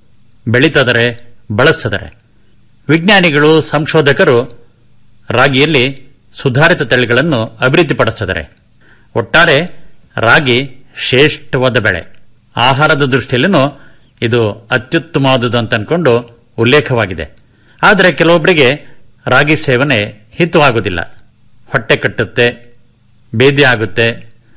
ಬೆಳೀತದರೆ ಬಳಸ್ತಿದ್ದಾರೆ ವಿಜ್ಞಾನಿಗಳು ಸಂಶೋಧಕರು ರಾಗಿಯಲ್ಲಿ ಸುಧಾರಿತ ತಳಿಗಳನ್ನು ಅಭಿವೃದ್ಧಿಪಡಿಸಿದ್ದಾರೆ ಒಟ್ಟಾರೆ ರಾಗಿ ಶ್ರೇಷ್ಠವಾದ ಬೆಳೆ ಆಹಾರದ ದೃಷ್ಟಿಯಲ್ಲೂ ಇದು ಅತ್ಯುತ್ತಮವಾದುದು ಅಂತ ಅನ್ಕೊಂಡು ಉಲ್ಲೇಖವಾಗಿದೆ ಆದರೆ ಕೆಲವೊಬ್ಬರಿಗೆ ರಾಗಿ ಸೇವನೆ ಹಿತವಾಗುವುದಿಲ್ಲ ಹೊಟ್ಟೆ ಕಟ್ಟುತ್ತೆ ಬೇದಿ ಆಗುತ್ತೆ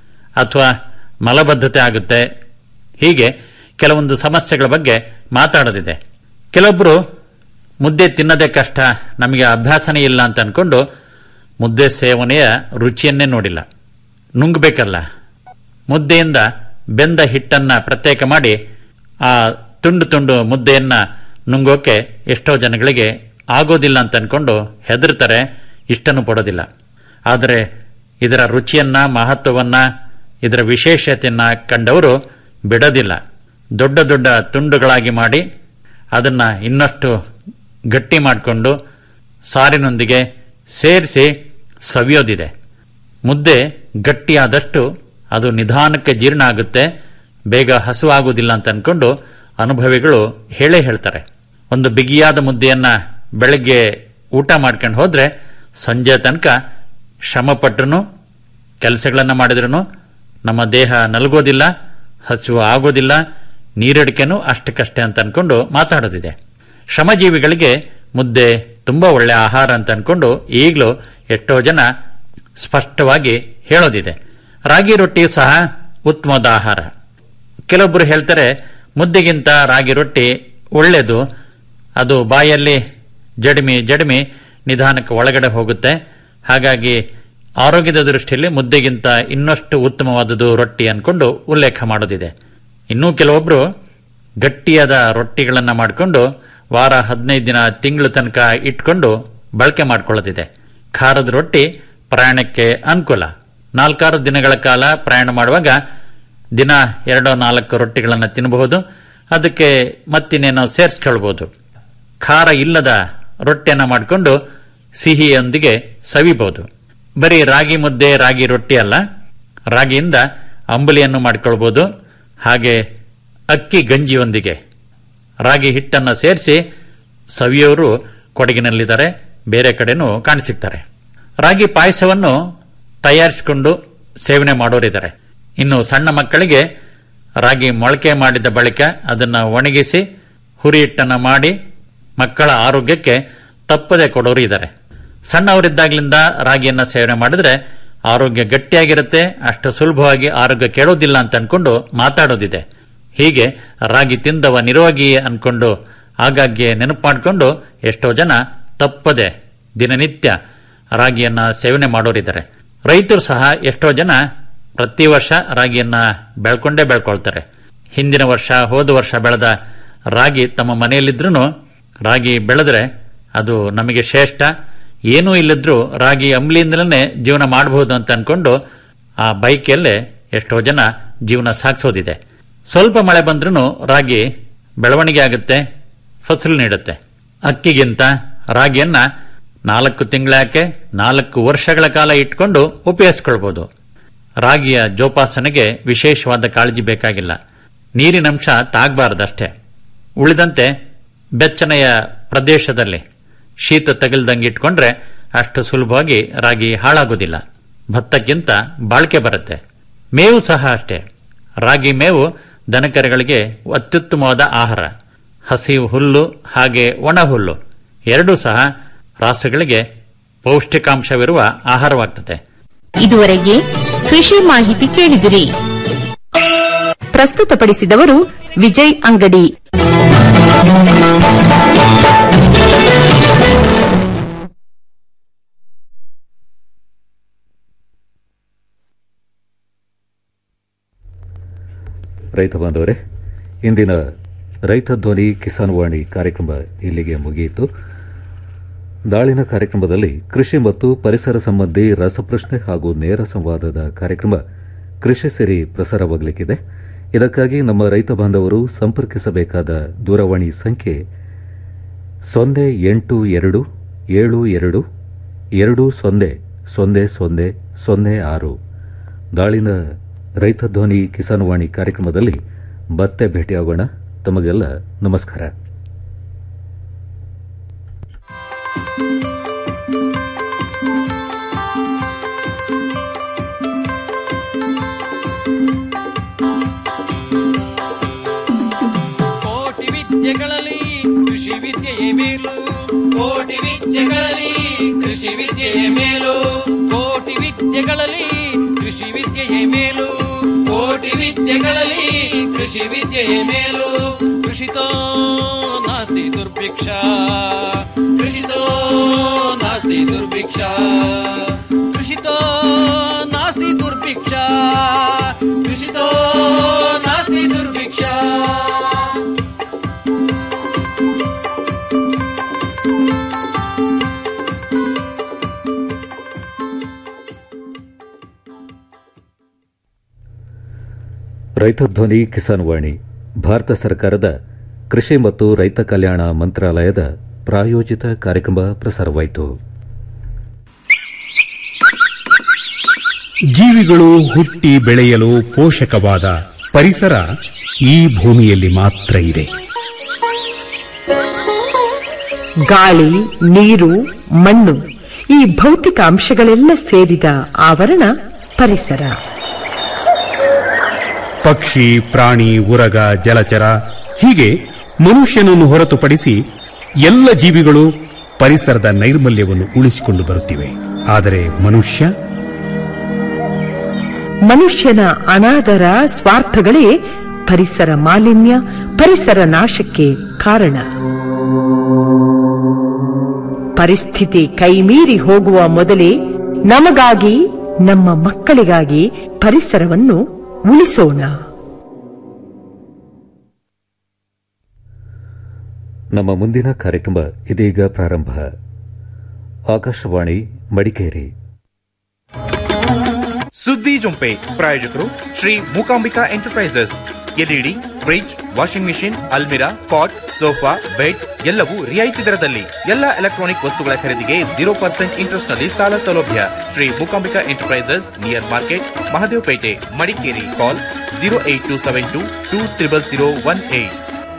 ಅಥವಾ ಮಲಬದ್ಧತೆ ಆಗುತ್ತೆ ಹೀಗೆ ಕೆಲವೊಂದು ಸಮಸ್ಯೆಗಳ ಬಗ್ಗೆ ಮಾತಾಡೋದಿದೆ ಕೆಲವೊಬ್ಬರು ಮುದ್ದೆ ತಿನ್ನೋದೇ ಕಷ್ಟ ನಮಗೆ ಅಭ್ಯಾಸನೇ ಇಲ್ಲ ಅಂತ ಅನ್ಕೊಂಡು ಮುದ್ದೆ ಸೇವನೆಯ ರುಚಿಯನ್ನೇ ನೋಡಿಲ್ಲ ನುಂಗಬೇಕಲ್ಲ ಮುದ್ದೆಯಿಂದ ಬೆಂದ ಹಿಟ್ಟನ್ನ ಪ್ರತ್ಯೇಕ ಮಾಡಿ ಆ ತುಂಡು ತುಂಡು ಮುದ್ದೆಯನ್ನ ನುಂಗೋಕೆ ಎಷ್ಟೋ ಜನಗಳಿಗೆ ಆಗೋದಿಲ್ಲ ಅಂತ ಅನ್ಕೊಂಡು ಹೆದರ್ತಾರೆ ಇಷ್ಟನ್ನು ಪಡೋದಿಲ್ಲ ಆದರೆ ಇದರ ರುಚಿಯನ್ನ ಮಹತ್ವವನ್ನ ಇದರ ವಿಶೇಷತೆಯನ್ನ ಕಂಡವರು ಬಿಡೋದಿಲ್ಲ ದೊಡ್ಡ ದೊಡ್ಡ ತುಂಡುಗಳಾಗಿ ಮಾಡಿ ಅದನ್ನ ಇನ್ನಷ್ಟು ಗಟ್ಟಿ ಮಾಡಿಕೊಂಡು ಸಾರಿನೊಂದಿಗೆ ಸೇರಿಸಿ ಸವಿಯೋದಿದೆ ಮುದ್ದೆ ಗಟ್ಟಿಯಾದಷ್ಟು ಅದು ನಿಧಾನಕ್ಕೆ ಜೀರ್ಣ ಆಗುತ್ತೆ ಬೇಗ ಹಸುವಾಗುವುದಿಲ್ಲ ಅಂತ ಅನ್ಕೊಂಡು ಅನುಭವಿಗಳು ಹೇಳೇ ಹೇಳ್ತಾರೆ ಒಂದು ಬಿಗಿಯಾದ ಮುದ್ದೆಯನ್ನ ಬೆಳಗ್ಗೆ ಊಟ ಮಾಡ್ಕೊಂಡು ಹೋದ್ರೆ ಸಂಜೆ ತನಕ ಶ್ರಮಪಟ್ಟರು ಕೆಲಸಗಳನ್ನ ಮಾಡಿದ್ರೂ ನಮ್ಮ ದೇಹ ನಲಗೋದಿಲ್ಲ ಹಸಿವು ಆಗೋದಿಲ್ಲ ನೀರಡಿಕೆನೂ ಅಷ್ಟಕ್ಕಷ್ಟೇ ಅಂತ ಅನ್ಕೊಂಡು ಮಾತಾಡೋದಿದೆ ಶ್ರಮಜೀವಿಗಳಿಗೆ ಮುದ್ದೆ ತುಂಬಾ ಒಳ್ಳೆ ಆಹಾರ ಅಂತ ಅನ್ಕೊಂಡು ಈಗಲೂ ಎಷ್ಟೋ ಜನ ಸ್ಪಷ್ಟವಾಗಿ ಹೇಳೋದಿದೆ ರಾಗಿ ರೊಟ್ಟಿ ಸಹ ಉತ್ತಮವಾದ ಆಹಾರ ಕೆಲವೊಬ್ಬರು ಹೇಳ್ತಾರೆ ಮುದ್ದೆಗಿಂತ ರಾಗಿ ರೊಟ್ಟಿ ಒಳ್ಳೆಯದು ಅದು ಬಾಯಲ್ಲಿ ಜಡಿಮಿ ಜಡಿಮಿ ನಿಧಾನಕ್ಕೆ ಒಳಗಡೆ ಹೋಗುತ್ತೆ ಹಾಗಾಗಿ ಆರೋಗ್ಯದ ದೃಷ್ಟಿಯಲ್ಲಿ ಮುದ್ದೆಗಿಂತ ಇನ್ನಷ್ಟು ಉತ್ತಮವಾದುದು ರೊಟ್ಟಿ ಅನ್ಕೊಂಡು ಉಲ್ಲೇಖ ಮಾಡೋದಿದೆ ಇನ್ನೂ ಕೆಲವೊಬ್ರು ಗಟ್ಟಿಯಾದ ರೊಟ್ಟಿಗಳನ್ನ ಮಾಡಿಕೊಂಡು ವಾರ ಹದಿನೈದು ದಿನ ತಿಂಗಳ ತನಕ ಇಟ್ಕೊಂಡು ಬಳಕೆ ಮಾಡ್ಕೊಳ್ಳೋದಿದೆ ಖಾರದ ರೊಟ್ಟಿ ಪ್ರಯಾಣಕ್ಕೆ ಅನುಕೂಲ ನಾಲ್ಕಾರು ದಿನಗಳ ಕಾಲ ಪ್ರಯಾಣ ಮಾಡುವಾಗ ದಿನ ಎರಡೋ ನಾಲ್ಕು ರೊಟ್ಟಿಗಳನ್ನು ತಿನ್ನಬಹುದು ಅದಕ್ಕೆ ಮತ್ತಿನ್ನೇನೋ ಸೇರಿಸ್ಕೊಳ್ಬಹುದು ಖಾರ ಇಲ್ಲದ ರೊಟ್ಟಿಯನ್ನ ಮಾಡಿಕೊಂಡು ಸಿಹಿಯೊಂದಿಗೆ ಸವಿಬಹುದು ಬರೀ ರಾಗಿ ಮುದ್ದೆ ರಾಗಿ ರೊಟ್ಟಿ ಅಲ್ಲ ರಾಗಿಯಿಂದ ಅಂಬಲಿಯನ್ನು ಮಾಡಿಕೊಳ್ಬಹುದು ಹಾಗೆ ಅಕ್ಕಿ ಗಂಜಿಯೊಂದಿಗೆ ರಾಗಿ ಹಿಟ್ಟನ್ನು ಸೇರಿಸಿ ಸವಿಯೋರು ಕೊಡಗಿನಲ್ಲಿದ್ದಾರೆ ಬೇರೆ ಕಡೆನೂ ಕಾಣಿಸಿಕ್ತಾರೆ ರಾಗಿ ಪಾಯಸವನ್ನು ತಯಾರಿಸಿಕೊಂಡು ಸೇವನೆ ಮಾಡೋರಿದ್ದಾರೆ ಇನ್ನು ಸಣ್ಣ ಮಕ್ಕಳಿಗೆ ರಾಗಿ ಮೊಳಕೆ ಮಾಡಿದ ಬಳಿಕ ಅದನ್ನು ಒಣಗಿಸಿ ಹುರಿ ಹಿಟ್ಟನ್ನು ಮಾಡಿ ಮಕ್ಕಳ ಆರೋಗ್ಯಕ್ಕೆ ತಪ್ಪದೆ ಕೊಡೋರು ಇದ್ದಾರೆ ಸಣ್ಣವರಿದ್ದಾಗ್ಲಿಂದ ರಾಗಿಯನ್ನ ಸೇವನೆ ಮಾಡಿದ್ರೆ ಆರೋಗ್ಯ ಗಟ್ಟಿಯಾಗಿರುತ್ತೆ ಅಷ್ಟು ಸುಲಭವಾಗಿ ಆರೋಗ್ಯ ಕೇಳೋದಿಲ್ಲ ಅಂತ ಅನ್ಕೊಂಡು ಮಾತಾಡೋದಿದೆ ಹೀಗೆ ರಾಗಿ ತಿಂದವ ನಿರೋಗಿ ಅನ್ಕೊಂಡು ಆಗಾಗ್ಗೆ ನೆನಪು ಮಾಡಿಕೊಂಡು ಎಷ್ಟೋ ಜನ ತಪ್ಪದೆ ದಿನನಿತ್ಯ ರಾಗಿಯನ್ನ ಸೇವನೆ ಮಾಡೋರಿದ್ದಾರೆ ರೈತರು ಸಹ ಎಷ್ಟೋ ಜನ ಪ್ರತಿ ವರ್ಷ ರಾಗಿಯನ್ನ ಬೆಳ್ಕೊಂಡೇ ಬೆಳ್ಕೊಳ್ತಾರೆ ಹಿಂದಿನ ವರ್ಷ ಹೋದ ವರ್ಷ ಬೆಳೆದ ರಾಗಿ ತಮ್ಮ ಮನೆಯಲ್ಲಿದ್ರೂ ರಾಗಿ ಬೆಳೆದ್ರೆ ಅದು ನಮಗೆ ಶ್ರೇಷ್ಠ ಏನೂ ಇಲ್ಲದ್ರೂ ರಾಗಿ ಅಂಬ್ಲಿಯಿಂದಲೇ ಜೀವನ ಮಾಡಬಹುದು ಅಂತ ಅನ್ಕೊಂಡು ಆ ಬೈಕಿಯಲ್ಲೇ ಎಷ್ಟೋ ಜನ ಜೀವನ ಸಾಗಿಸೋದಿದೆ ಸ್ವಲ್ಪ ಮಳೆ ಬಂದ್ರೂ ರಾಗಿ ಬೆಳವಣಿಗೆ ಆಗುತ್ತೆ ಫಸಲು ನೀಡುತ್ತೆ ಅಕ್ಕಿಗಿಂತ ರಾಗಿಯನ್ನ ನಾಲ್ಕು ತಿಂಗಳಾಕೆ ನಾಲ್ಕು ವರ್ಷಗಳ ಕಾಲ ಇಟ್ಕೊಂಡು ಉಪಯೋಗಿಸ್ಕೊಳ್ಬಹುದು ರಾಗಿಯ ಜೋಪಾಸನೆಗೆ ವಿಶೇಷವಾದ ಕಾಳಜಿ ಬೇಕಾಗಿಲ್ಲ ನೀರಿನಂಶ ತಾಗಬಾರದಷ್ಟೇ ಉಳಿದಂತೆ ಬೆಚ್ಚನೆಯ ಪ್ರದೇಶದಲ್ಲಿ ಶೀತ ತಗಲ್ದಂಗೆ ಇಟ್ಕೊಂಡ್ರೆ ಅಷ್ಟು ಸುಲಭವಾಗಿ ರಾಗಿ ಹಾಳಾಗೋದಿಲ್ಲ ಭತ್ತಕ್ಕಿಂತ ಬಾಳಿಕೆ ಬರುತ್ತೆ ಮೇವು ಸಹ ಅಷ್ಟೇ ರಾಗಿ ಮೇವು ದನಕರುಗಳಿಗೆ ಅತ್ಯುತ್ತಮವಾದ ಆಹಾರ ಹಸಿ ಹುಲ್ಲು ಹಾಗೆ ಒಣ ಹುಲ್ಲು ಎರಡೂ ಸಹ ರಾಸುಗಳಿಗೆ ಪೌಷ್ಟಿಕಾಂಶವಿರುವ ಆಹಾರವಾಗ್ತದೆ ಇದುವರೆಗೆ ಕೃಷಿ ಮಾಹಿತಿ ಕೇಳಿದಿರಿ ಪ್ರಸ್ತುತಪಡಿಸಿದವರು ವಿಜಯ್ ಅಂಗಡಿ ರೈತ ಬಾಂಧವರೇ ಇಂದಿನ ರೈತ ಧ್ವನಿ ಕಿಸಾನ್ ವಾಣಿ ಕಾರ್ಯಕ್ರಮ ಇಲ್ಲಿಗೆ ಮುಗಿಯಿತು ನಾಳಿನ ಕಾರ್ಯಕ್ರಮದಲ್ಲಿ ಕೃಷಿ ಮತ್ತು ಪರಿಸರ ಸಂಬಂಧಿ ರಸಪ್ರಶ್ನೆ ಹಾಗೂ ನೇರ ಸಂವಾದದ ಕಾರ್ಯಕ್ರಮ ಕೃಷಿ ಸಿರಿ ಪ್ರಸಾರವಾಗಲಿಕ್ಕಿದೆ ಇದಕ್ಕಾಗಿ ನಮ್ಮ ರೈತ ಬಾಂಧವರು ಸಂಪರ್ಕಿಸಬೇಕಾದ ದೂರವಾಣಿ ಸಂಖ್ಯೆ ಸೊನ್ನೆ ಎಂಟು ಎರಡು ಏಳು ಎರಡು ಎರಡು ಸೊನ್ನೆ ಸೊನ್ನೆ ಸೊನ್ನೆ ಸೊನ್ನೆ ಆರು ನಾಳಿನ ರೈತ ಧ್ವನಿ ಕಿಸಾನ್ ವಾಣಿ ಕಾರ್ಯಕ್ರಮದಲ್ಲಿ ಮತ್ತೆ ಭೇಟಿಯಾಗೋಣ ತಮಗೆಲ್ಲ ನಮಸ್ಕಾರ ಕೋಟಿ ವಿದ್ಯೆಗಳಲ್ಲಿ ಕೃಷಿ ವಿದ್ಯೆಯೇ ಮೇಲು ಕೋಟಿ ವಿದ್ಯೆಗಳಲ್ಲಿ ಕೃಷಿ ವಿದ್ಯೆಯೇ ಮೇಲು ಕೋಟಿ ವಿದ್ಯೆಗಳಲ್ಲಿ ಕೃಷಿ ವಿದ್ಯೆಯೇ ಮೇಲು ಕೋಟಿ ವಿದ್ಯೆಗಳಲ್ಲಿ ಕೃಷಿ ವಿದ್ಯೆಯೇ ಮೇಲು ಕೃಷಿತೋ ನಾಸ್ತಿ ದುರ್ಭಿಕ್ಷ ಕೃಷಿತೋ ನಾಸ್ತಿ ದುರ್ಭಿಕ್ಷ ಕೃಷಿತೋ ನಾಸ್ತಿ ದುರ್ಭಿಕ್ಷ ಕೃಷಿತೋ ನಾಸ್ತಿ ದುರ್ಭಿಕ್ಷ ರೈತ ಧ್ವನಿ ಕಿಸಾನ್ ವಾಣಿ ಭಾರತ ಸರ್ಕಾರದ ಕೃಷಿ ಮತ್ತು ರೈತ ಕಲ್ಯಾಣ ಮಂತ್ರಾಲಯದ ಪ್ರಾಯೋಜಿತ ಕಾರ್ಯಕ್ರಮ ಪ್ರಸಾರವಾಯಿತು ಜೀವಿಗಳು ಹುಟ್ಟಿ ಬೆಳೆಯಲು ಪೋಷಕವಾದ ಪರಿಸರ ಈ ಭೂಮಿಯಲ್ಲಿ ಮಾತ್ರ ಇದೆ ಗಾಳಿ ನೀರು ಮಣ್ಣು ಈ ಭೌತಿಕ ಅಂಶಗಳೆಲ್ಲ ಸೇರಿದ ಆವರಣ ಪರಿಸರ ಪಕ್ಷಿ ಪ್ರಾಣಿ ಉರಗ ಜಲಚರ ಹೀಗೆ ಮನುಷ್ಯನನ್ನು ಹೊರತುಪಡಿಸಿ ಎಲ್ಲ ಜೀವಿಗಳು ಪರಿಸರದ ನೈರ್ಮಲ್ಯವನ್ನು ಉಳಿಸಿಕೊಂಡು ಬರುತ್ತಿವೆ ಆದರೆ ಮನುಷ್ಯ ಮನುಷ್ಯನ ಅನಾದರ ಸ್ವಾರ್ಥಗಳೇ ಪರಿಸರ ಮಾಲಿನ್ಯ ಪರಿಸರ ನಾಶಕ್ಕೆ ಕಾರಣ ಪರಿಸ್ಥಿತಿ ಕೈಮೀರಿ ಹೋಗುವ ಮೊದಲೇ ನಮಗಾಗಿ ನಮ್ಮ ಮಕ್ಕಳಿಗಾಗಿ ಪರಿಸರವನ್ನು ಉಳಿಸೋಣ ನಮ್ಮ ಮುಂದಿನ ಕಾರ್ಯಕ್ರಮ ಇದೀಗ ಪ್ರಾರಂಭ ಆಕಾಶವಾಣಿ ಮಡಿಕೇರಿ ಸುದ್ದಿ ಜೊಂಪೆ ಪ್ರಾಯೋಜಕರು Shri Mookambika enterprises LED fridge washing machine ಅಲ್ಮಿರಾ ಪಾಟ್ ಸೋಫಾ ಬೆಡ್ ಎಲ್ಲವೂ ರಿಯಾಯಿತಿ ದರದಲ್ಲಿ ಎಲ್ಲ ಎಲೆಕ್ಟ್ರಾನಿಕ್ ವಸ್ತುಗಳ ಖರೀದಿಗೆ ಜೀರೋ ಪರ್ಸೆಂಟ್ ಇಂಟ್ರೆಸ್ಟ್ ನಲ್ಲಿ ಸಾಲ ಸೌಲಭ್ಯ Shri Mookambika enterprises near market Mahadevapete Madikeri call zero eight two seven two two triple zero one eight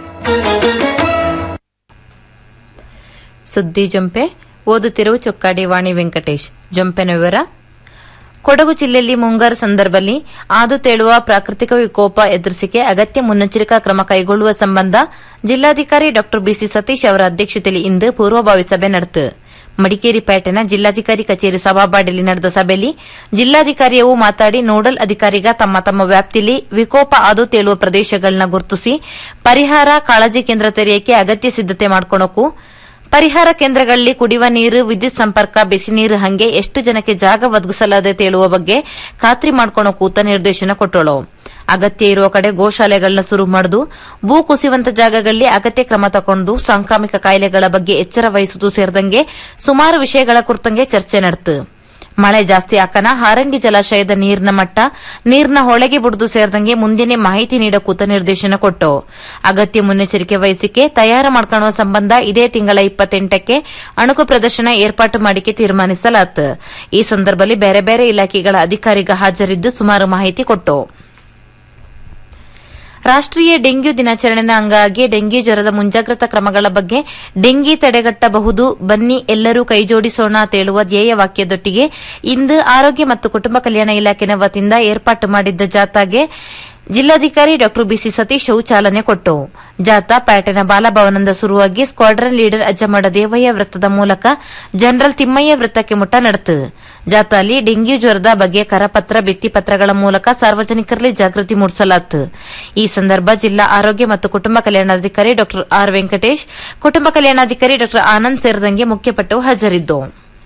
ಸುದ್ದಿ ಜೊಂಪೆ ಓದುತ್ತಿರುವ ಚೊಕ್ಕಾಡಿ ವಾಣಿ ವೆಂಕಟೇಶ್ ಜೊಂಪೆನ ವಿವರ ಕೊಡಗು ಜಿಲ್ಲೆಯಲ್ಲಿ ಮುಂಗಾರು ಸಂದರ್ಭದಲ್ಲಿ ಆದು ತೇಳುವ ಪ್ರಾಕೃತಿಕ ವಿಕೋಪ ಎದುರಿಸಿಕೆ ಅಗತ್ಯ ಮುನ್ನೆಚ್ಚರಿಕಾ ಕ್ರಮ ಕೈಗೊಳ್ಳುವ ಸಂಬಂಧ ಜಿಲ್ಲಾಧಿಕಾರಿ ಡಾ ಬಿಸಿ ಸತೀಶ್ ಅವರ ಅಧ್ಯಕ್ಷತೆಯಲ್ಲಿ ಇಂದು ಪೂರ್ವಭಾವಿ ಸಭೆ ನಡೆತು ಮಡಿಕೇರಿ ಪೇಟೆನ ಜಿಲ್ಲಾಧಿಕಾರಿ ಕಚೇರಿ ಸಭಾಬಾಡಿಯಲ್ಲಿ ನಡೆದ ಸಭೆಯಲ್ಲಿ ಜಿಲ್ಲಾಧಿಕಾರಿಯವು ಮಾತಾಡಿ ನೋಡಲ್ ಅಧಿಕಾರಿಗ ತಮ್ಮ ತಮ್ಮ ವ್ಯಾಪ್ತಿಯಲ್ಲಿ ವಿಕೋಪ ಆದು ತೇಲುವ ಪ್ರದೇಶಗಳನ್ನ ಗುರುತಿಸಿ ಪರಿಹಾರ ಕಾಳಜಿ ಕೇಂದ್ರ ತೆರೆಯಕ್ಕೆ ಅಗತ್ಯ ಸಿದ್ದತೆ ಮಾಡ್ಕೊಳಕು ಪರಿಹಾರ ಕೇಂದ್ರಗಳಲ್ಲಿ ಕುಡಿಯುವ ನೀರು ವಿದ್ಯುತ್ ಸಂಪರ್ಕ ಬಿಸಿ ನೀರು ಹಂಗೆ ಎಷ್ಟು ಜನಕ್ಕೆ ಜಾಗ ಒದಗಿಸಲಾದೆ ತೇಳುವ ಬಗ್ಗೆ ಖಾತ್ರಿ ಮಾಡ್ಕೊಳೋ ಕೂತ ನಿರ್ದೇಶನ ಕೊಟ್ಟಳು ಅಗತ್ಯ ಇರುವ ಕಡೆ ಗೋಶಾಲೆಗಳನ್ನ ಶುರು ಮಾಡುದು ಭೂ ಕುಸಿಯುವಂತ ಜಾಗಗಳಲ್ಲಿ ಅಗತ್ಯ ಕ್ರಮ ತಗೊಂಡು ಸಾಂಕ್ರಾಮಿಕ ಕಾಯಿಲೆಗಳ ಬಗ್ಗೆ ಎಚ್ಚರ ವಹಿಸುವುದು ಸೇರಿದಂಗೆ ಸುಮಾರು ವಿಷಯಗಳ ಕುರಿತಂಗೆ ಚರ್ಚೆ ನಡೆತು ಮಳೆ ಜಾಸ್ತಿ ಆಕನ ಹಾರಂಗಿ ಜಲಾಶಯದ ನೀರಿನ ಮಟ್ಟ ನೀರಿನ ಹೊಳೆಗೆ ಬಿಡುದು ಸೇರಿದಂಗೆ ಮುಂದಿನ ಮಾಹಿತಿ ನೀಡೋ ಕೂತ ನಿರ್ದೇಶನ ಕೊಟ್ಟು ಅಗತ್ಯ ಮುನ್ನೆಚ್ಚರಿಕೆ ವಹಿಸಿಕೆ ತಯಾರು ಮಾಡ್ಕೊಳ್ಳುವ ಸಂಬಂಧ ಇದೇ ತಿಂಗಳ ಇಪ್ಪತ್ತೆಂಟಕ್ಕೆ ಅಣುಕು ಪ್ರದರ್ಶನ ಏರ್ಪಾಟು ಮಾಡಿಕೆ ತೀರ್ಮಾನಿಸಲಾತು ಈ ಸಂದರ್ಭದಲ್ಲಿ ಬೇರೆ ಬೇರೆ ಇಲಾಖೆಗಳ ಅಧಿಕಾರಿಗ ಹಾಜರಿದ್ದು ಸುಮಾರು ಮಾಹಿತಿ ಕೊಟ್ಟು ರಾಷ್ಟ್ರೀಯ ಡೆಂಗ್ಯೂ ದಿನಾಚರಣೆಯ ಅಂಗವಾಗಿ ಡೆಂಗ್ಯೂ ಜ್ವರದ ಮುಂಜಾಗ್ರತಾ ಕ್ರಮಗಳ ಬಗ್ಗೆ ಡೆಂಗಿ ತಡೆಗಟ್ಟಬಹುದು ಬನ್ನಿ ಎಲ್ಲರೂ ಕೈಜೋಡಿಸೋಣ ತೇಳುವ ಧ್ಯೇಯ ವಾಕ್ಯದೊಟ್ಟಿಗೆ ಇಂದು ಆರೋಗ್ಯ ಮತ್ತು ಕುಟುಂಬ ಕಲ್ಯಾಣ ಇಲಾಖೆನ ವತಿಯಿಂದ ಏರ್ಪಾಟು ಮಾಡಿದ್ದ ಜಾಥಾಗೆ ಜಿಲ್ಲಾಧಿಕಾರಿ ಡಾ ಬಿಸಿ ಸತೀಶ್ ಅವು ಚಾಲನೆ ಕೊಟ್ಟು ಜಾಥಾ ಪ್ಯಾಟೆನ ಬಾಲಭವನದಿಂದ ಶುರುವಾಗಿ ಸ್ಕ್ವಾಡ್ರನ್ ಲೀಡರ್ ಅಜ್ಜಮಡ ದೇವಯ್ಯ ವೃತ್ತದ ಮೂಲಕ ಜನರಲ್ ತಿಮ್ಮಯ್ಯ ವೃತ್ತಕ್ಕೆ ಮುಟ್ಟ ನಡೆತು ಜಾಥಾಲಿ ಡೆಂಗ್ಯೂ ಜ್ವರದ ಬಗ್ಗೆ ಕರಪತ್ರ ಭಿತ್ತಿಪತ್ರಗಳ ಮೂಲಕ ಸಾರ್ವಜನಿಕರಲ್ಲಿ ಜಾಗೃತಿ ಮೂಡಿಸಲಾಯಿತು ಈ ಸಂದರ್ಭ ಜಿಲ್ಲಾ ಆರೋಗ್ಯ ಮತ್ತು ಕುಟುಂಬ ಕಲ್ಯಾಣಾಧಿಕಾರಿ ಡಾ ಆರ್ ವೆಂಕಟೇಶ್ ಕುಟುಂಬ ಕಲ್ಯಾಣಾಧಿಕಾರಿ ಡಾ ಆನಂದ್ ಸೇರಿದಂಗೆ ಮುಖ್ಯಪಟ್ಟವು ಹಾಜರಿದ್ದು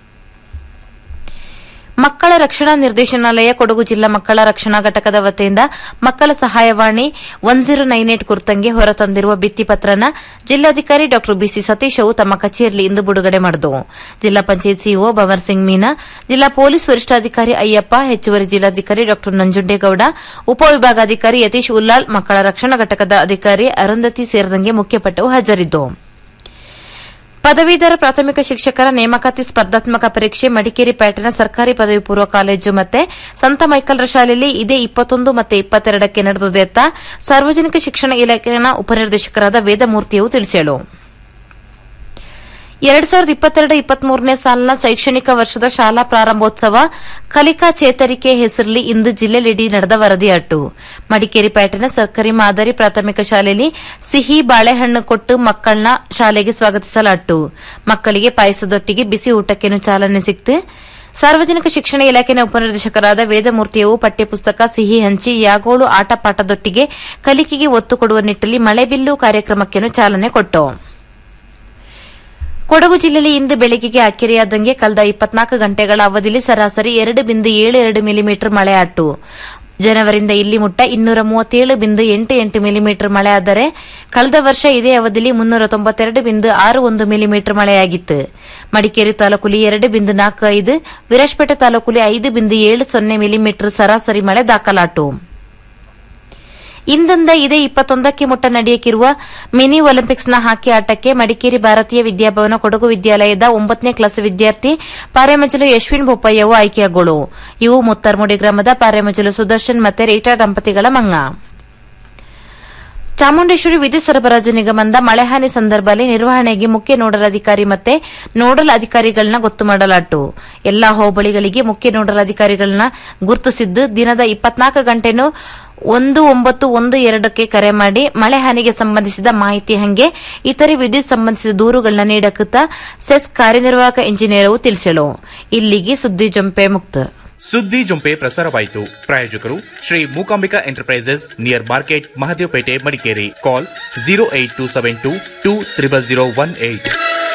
ಮಕ್ಕಳ ರಕ್ಷಣಾ ನಿರ್ದೇಶನಾಲಯ ಕೊಡಗು ಜಿಲ್ಲಾ ಮಕ್ಕಳ ರಕ್ಷಣಾ ಘಟಕದ ವತಿಯಿಂದ ಮಕ್ಕಳ ಸಹಾಯವಾಣಿ ಒನ್ ಜೀರೋ ನೈನ್ ಏಟ್ ಕುರಿತಂಗೆ ಹೊರತಂದಿರುವ ಭಿತ್ತಿಪತ್ರನ ಜಿಲ್ಲಾಧಿಕಾರಿ ಡಾ ಬಿಸಿ ಸತೀಶ್ ಅವು ತಮ್ಮ ಕಚೇರಿಯಲ್ಲಿ ಇಂದು ಬಿಡುಗಡೆ ಮಾಡಿದವು ಜಿಲ್ಲಾ ಪಂಚಾಯತ್ ಸಿಇಒ ಭವರ್ ಸಿಂಗ್ ಮೀನಾ ಜಿಲ್ಲಾ ಪೊಲೀಸ್ ವರಿಷ್ಠಾಧಿಕಾರಿ ಅಯ್ಯಪ್ಪ ಹೆಚ್ಚುವರಿ ಜಿಲ್ಲಾಧಿಕಾರಿ ಡಾ ನಂಜುಂಡೇಗೌಡ ಉಪವಿಭಾಗಾಧಿಕಾರಿ ಯತೀಶ್ ಉಲ್ಲಾಳ್ ಮಕ್ಕಳ ರಕ್ಷಣಾ ಘಟಕದ ಅಧಿಕಾರಿ ಅರುಂಧತಿ ಸೇರಿದಂಗೆ ಮುಖ್ಯಪಟ್ಟವು ಹಾಜರಿದ್ದು ಪದವೀಧರ ಪ್ರಾಥಮಿಕ ಶಿಕ್ಷಕರ ನೇಮಕಾತಿ ಸ್ಪರ್ಧಾತ್ಮಕ ಪರೀಕ್ಷೆ ಮಡಿಕೇರಿ ಪ್ಯಾಟರ್ನ ಸರ್ಕಾರಿ ಪದವಿ ಪೂರ್ವ ಕಾಲೇಜು ಮತ್ತೆ ಸಂತ ಮೈಕಲ್ರ ಶಾಲೆಯಲ್ಲಿ ಇದೇ ಇಪ್ಪತ್ತೊಂದು ಮತ್ತೆ ಇಪ್ಪತ್ತೆರಡಕ್ಕೆ ನಡೆದಿದೆ ಅಂತ ಸಾರ್ವಜನಿಕ ಶಿಕ್ಷಣ ಇಲಾಖೆಯ ಉಪನಿರ್ದೇಶಕರಾದ ವೇದಮೂರ್ತಿಯು ತಿಳಿಸಿದರು ಎರಡ್ ಸಾವಿರದ ಇಪ್ಪತ್ತೆರಡು ಇಪ್ಪತ್ಮೂರನೇ ಸಾಲಿನ ಶೈಕ್ಷಣಿಕ ವರ್ಷದ ಶಾಲಾ ಪ್ರಾರಂಭೋತ್ಸವ ಕಲಿಕಾ ಚೇತರಿಕೆ ಹೆಸರಲ್ಲಿ ಇಂದು ಜಿಲ್ಲೆಲಿಡೀ ನಡೆದ ವರದಿಯಾಟು ಮಡಿಕೇರಿ ಪ್ಯಾಟಿನ ಸರ್ಕಾರಿ ಮಾದರಿ ಪ್ರಾಥಮಿಕ ಶಾಲೆಯಲ್ಲಿ ಸಿಹಿ ಬಾಳೆಹಣ್ಣು ಕೊಟ್ಟು ಮಕ್ಕಳನ್ನ ಶಾಲೆಗೆ ಸ್ವಾಗತಿಸಲಾಟು ಮಕ್ಕಳಿಗೆ ಪಾಯಸದೊಟ್ಟಿಗೆ ಬಿಸಿ ಊಟಕ್ಕೇನು ಚಾಲನೆ ಸಿಕ್ತು ಸಾರ್ವಜನಿಕ ಶಿಕ್ಷಣ ಇಲಾಖೆಯ ಉಪನಿರ್ದೇಶಕರಾದ ವೇದಮೂರ್ತಿಯವು ಪಠ್ಯಪುಸ್ತಕ ಸಿಹಿ ಹಂಚಿ ಯಾಗೋಳು ಆಟಪಾಠದೊಟ್ಟಿಗೆ ಕಲಿಕೆಗೆ ಒತ್ತು ಕೊಡುವ ನಿಟ್ಟಲ್ಲಿ ಮಳೆಬಿಲ್ಲು ಕಾರ್ಯಕ್ರಮಕ್ಕೇನು ಚಾಲನೆ ಕೊಟ್ಟವು ಕೊಡಗು ಜಿಲ್ಲೆಯಲ್ಲಿ ಇಂದು ಬೆಳಗ್ಗೆಗೆ ಅಕ್ಕೆರೆಯಾದಂಗೆ ಕಳೆದ ಇಪ್ಪತ್ನಾಲ್ಕು ಗಂಟೆಗಳ ಅವಧಿಯಲ್ಲಿ ಸರಾಸರಿ ಎರಡು ಬಿಂದು ಏಳು ಎರಡು ಮಿಲಿಮೀಟರ್ ಮಳೆ ಆಟು ಜನವರಿಂದ ಇಲ್ಲಿ ಮುಟ್ಟ ಇನ್ನೂರ ಮೂವತ್ತೇಳು ಬಿಂದು ಎಂಟು ಎಂಟು ಮಿಲಿಮೀಟರ್ ಮಳೆ ಆದರೆ ಕಳೆದ ವರ್ಷ ಇದೇ ಅವಧಿಯಲ್ಲಿ ಮುನ್ನೂರ ತೊಂಬತ್ತೆರಡು ಬಿಂದು ಆರು ಒಂದು ಮಿಲಿಮೀಟರ್ ಮಳೆಯಾಗಿತ್ತು ಮಡಿಕೇರಿ ತಾಲೂಕುಲಿ ಎರಡು ಬಿಂದು ನಾಲ್ಕು ಐದು ವಿರಾಜಪೇಟೆ ತಾಲೂಕುಲಿ ಐದು ಬಿಂದು ಏಳು ಸೊನ್ನೆ ಮಿಲಿಮೀಟರ್ ಸರಾಸರಿ ಮಳೆ ದಾಖಲಾಟು ಇಂದಿಂದ ಇದೇ ಇಪ್ಪತ್ತೊಂದಕ್ಕೆ ಮುಟ್ಟ ನಡೆಯಕ್ಕಿರುವ ಮಿನಿ ಒಲಿಂಪಿಕ್ಸ್ನ ಹಾಕಿ ಆಟಕ್ಕೆ ಮಡಿಕೇರಿ ಭಾರತೀಯ ವಿದ್ಯಾಭವನ ಕೊಡಗು ವಿದ್ಯಾಲಯದ ಒಂಬತ್ತನೇ ಕ್ಲಾಸ್ ವಿದ್ಯಾರ್ಥಿ ಪಾರೆಮಜಲು ಯಶ್ವಿನ್ ಬೊಪ್ಪಯ್ಯವು ಆಯ್ಕೆಯಾಗೋಳು ಇವು ಮುತ್ತರ್ಮುಡಿ ಗ್ರಾಮದ ಪಾರೆಮಜಲು ಸುದರ್ಶನ್ ಮತ್ತೆ ರೀಟಾ ದಂಪತಿಗಳ ಮಂಗ ಚಾಮುಂಡೇಶ್ವರಿ ವಿದ್ಯುತ್ ಸರಬರಾಜು ನಿಗಮದ ಮಳೆಹಾನಿ ಸಂದರ್ಭದಲ್ಲಿ ನಿರ್ವಹಣೆಗೆ ಮುಖ್ಯ ನೋಡಲ್ ಅಧಿಕಾರಿ ಮತ್ತೆ ನೋಡಲ್ ಅಧಿಕಾರಿಗಳನ್ನ ಗೊತ್ತು ಮಾಡಲಾಟು ಎಲ್ಲಾ ಹೋಬಳಿಗಳಿಗೆ ಮುಖ್ಯ ನೋಡಲ್ ಅಧಿಕಾರಿಗಳನ್ನ ಗುರುತಿಸಿದ್ದು ದಿನದ ಇಪ್ಪತ್ನಾಲ್ಕು ಗಂಟೆನೂ ಒಂದು ಒಂಬತ್ತು ಒಂದು ಎರಡಕ್ಕೆ ಕರೆ ಮಾಡಿ ಮಳೆ ಹಾನಿಗೆ ಸಂಬಂಧಿಸಿದ ಮಾಹಿತಿ ಹಂಗೆ ಇತರೆ ವಿದ್ಯುತ್ ಸಂಬಂಧಿಸಿದ ದೂರುಗಳನ್ನ ನೀಡಕುತ್ತ ಸೆಸ್ ಕಾರ್ಯನಿರ್ವಾಹಕ ಇಂಜಿನಿಯರ್ ತಿಳಿಸಲು ಇಲ್ಲಿಗೆ ಸುದ್ದಿ ಜೊಂಪೆ ಮುಕ್ತ ಸುದ್ದಿ ಜೊಂಪೆ ಪ್ರಸಾರವಾಯಿತು ಪ್ರಾಯೋಜಕರು Shri Mookambika enterprises near market Mahadevapete Madikeri call zero eight two seven two two triple zero one eight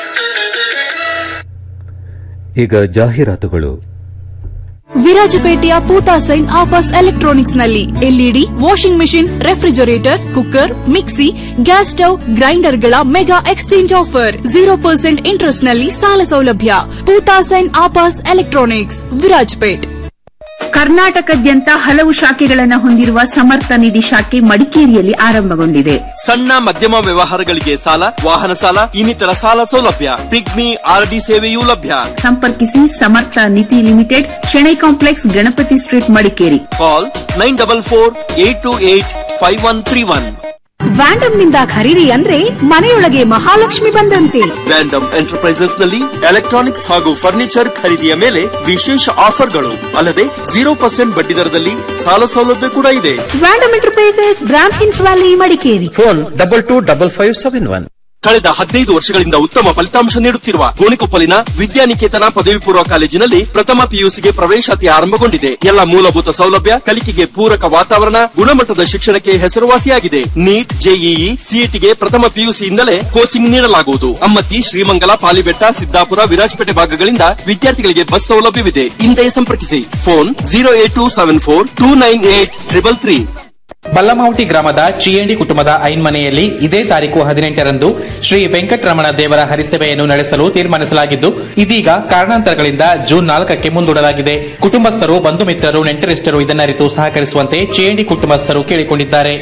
ಈಗ ಜಾಹೀರಾತುಗಳು ವಿರಾಜಪೇಟೆಯ ಪೂತಾ ಸೈನ್ ಆಫರ್ಸ್ ಎಲೆಕ್ಟ್ರಾನಿಕ್ಸ್ ನಲ್ಲಿ LED washing machine refrigerator cooker mixie gas stove ಗ್ರೈಂಡರ್ಗಳ mega exchange offer zero percent interest ನಲ್ಲಿ ಸಾಲ ಸೌಲಭ್ಯ ಪೂತಾ ಸೈನ್ ಆಫರ್ಸ್ ಎಲೆಕ್ಟ್ರಾನಿಕ್ಸ್ ವಿರಾಜಪೇಟ್ ಕರ್ನಾಟಕದ್ಯಂತ ಹಲವು ಶಾಖೆಗಳನ್ನು ಹೊಂದಿರುವ ಸಮರ್ಥ ನಿಧಿ ಶಾಖೆ ಮಡಿಕೇರಿಯಲ್ಲಿ ಆರಂಭಗೊಂಡಿದೆ ಸಣ್ಣ ಮಧ್ಯಮ ವ್ಯವಹಾರಗಳಿಗೆ ಸಾಲ ವಾಹನ ಸಾಲ ಇನ್ನಿತರ ಸಾಲ ಸೌಲಭ್ಯ ಪಿಗ್ಮಿ ಆರ್ಡಿ ಸೇವೆಯೂ ಲಭ್ಯ ಸಂಪರ್ಕಿಸಿ Samarth Nidhi limited Shenoy complex Ganapati street Madikeri call nine double four eight two eight five one three one Vandam ನಿಂದ ಖರೀದಿ ಅಂದ್ರೆ ಮನೆಯೊಳಗೆ ಮಹಾಲಕ್ಷ್ಮಿ ಬಂದಂತೆ ವ್ಯಾಂಡಮ್ ಎಂಟರ್ಪ್ರೈಸಸ್ ನಲ್ಲಿ ಎಲೆಕ್ಟ್ರಾನಿಕ್ಸ್ ಹಾಗೂ ಫರ್ನಿಚರ್ ಖರೀದಿಯ ಮೇಲೆ ವಿಶೇಷ ಆಫರ್ಗಳು ಅಲ್ಲದೆ ಜೀರೋ ಪರ್ಸೆಂಟ್ ಬಡ್ಡಿ ದರದಲ್ಲಿ ಸಾಲ ಸೌಲಭ್ಯ ಕೂಡ ಇದೆ ವ್ಯಾಂಡಮ್ ಎಂಟರ್ಪ್ರೈಸಸ್ ಬ್ರಾಂಡ್ ಹಿನ್ಸ್ valley Madikeri phone double two double five seven one ಕಳೆದ ಹದಿನೈದು ವರ್ಷಗಳಿಂದ ಉತ್ತಮ ಫಲಿತಾಂಶ ನೀಡುತ್ತಿರುವ ಗೋಣಿಕೊಪ್ಪಲಿನ ವಿದ್ಯಾನಿಕೇತನ ಪದವಿ ಪೂರ್ವ ಕಾಲೇಜಿನಲ್ಲಿ ಪ್ರಥಮ ಪಿಯುಸಿಗೆ ಪ್ರವೇಶಾತಿ ಆರಂಭಗೊಂಡಿದೆ ಎಲ್ಲ ಮೂಲಭೂತ ಸೌಲಭ್ಯ ಕಲಿಕೆಗೆ ಪೂರಕ ವಾತಾವರಣ ಗುಣಮಟ್ಟದ ಶಿಕ್ಷಣಕ್ಕೆ ಹೆಸರುವಾಸಿಯಾಗಿದೆ ನೀಟ್ ಜೆಇಇ ಸಿಇಟಿಗೆ ಪ್ರಥಮ ಪಿಯುಸಿಯಿಂದಲೇ ಕೋಚಿಂಗ್ ನೀಡಲಾಗುವುದು ಅಮ್ಮತ್ತಿ ಶ್ರೀಮಂಗಲ ಪಾಲಿಬೆಟ್ಟ ಸಿದ್ದಾಪುರ ವಿರಾಜಪೇಟೆ ಭಾಗಗಳಿಂದ ವಿದ್ಯಾರ್ಥಿಗಳಿಗೆ ಬಸ್ ಸೌಲಭ್ಯವಿದೆ ಹಿಂದೆ ಸಂಪರ್ಕಿಸಿ phone zero eight two seven four two nine eight triple three Ballamavati ಗ್ರಾಮದ ಚಿಯಂಡಿ ಕುಟುಂಬದ ಐನ್ಮನೆಯಲ್ಲಿ ಇದೇ ತಾರೀಕು ಹದಿನೆಂಟರಂದು ಶ್ರೀ ವೆಂಕಟರಮಣ ದೇವರ ಹರಿಸಭೆಯನ್ನು ನಡೆಸಲು ತೀರ್ಮಾನಿಸಲಾಗಿದ್ದು ಇದೀಗ ಕಾರಣಾಂತರಗಳಿಂದ ಜೂನ್ ನಾಲ್ಕಕ್ಕೆ ಮುಂದೂಡಲಾಗಿದೆ ಕುಟುಂಬಸ್ಥರು ಬಂಧು ಮಿತ್ರರು ನೆಂಟರಿಷ್ಟರು ಇದನ್ನರಿತು ಸಹಕರಿಸುವಂತೆ ಚಿಯಂಡಿ ಕುಟುಂಬಸ್ಥರು ಕೇಳಿಕೊಂಡಿದ್ದಾರೆ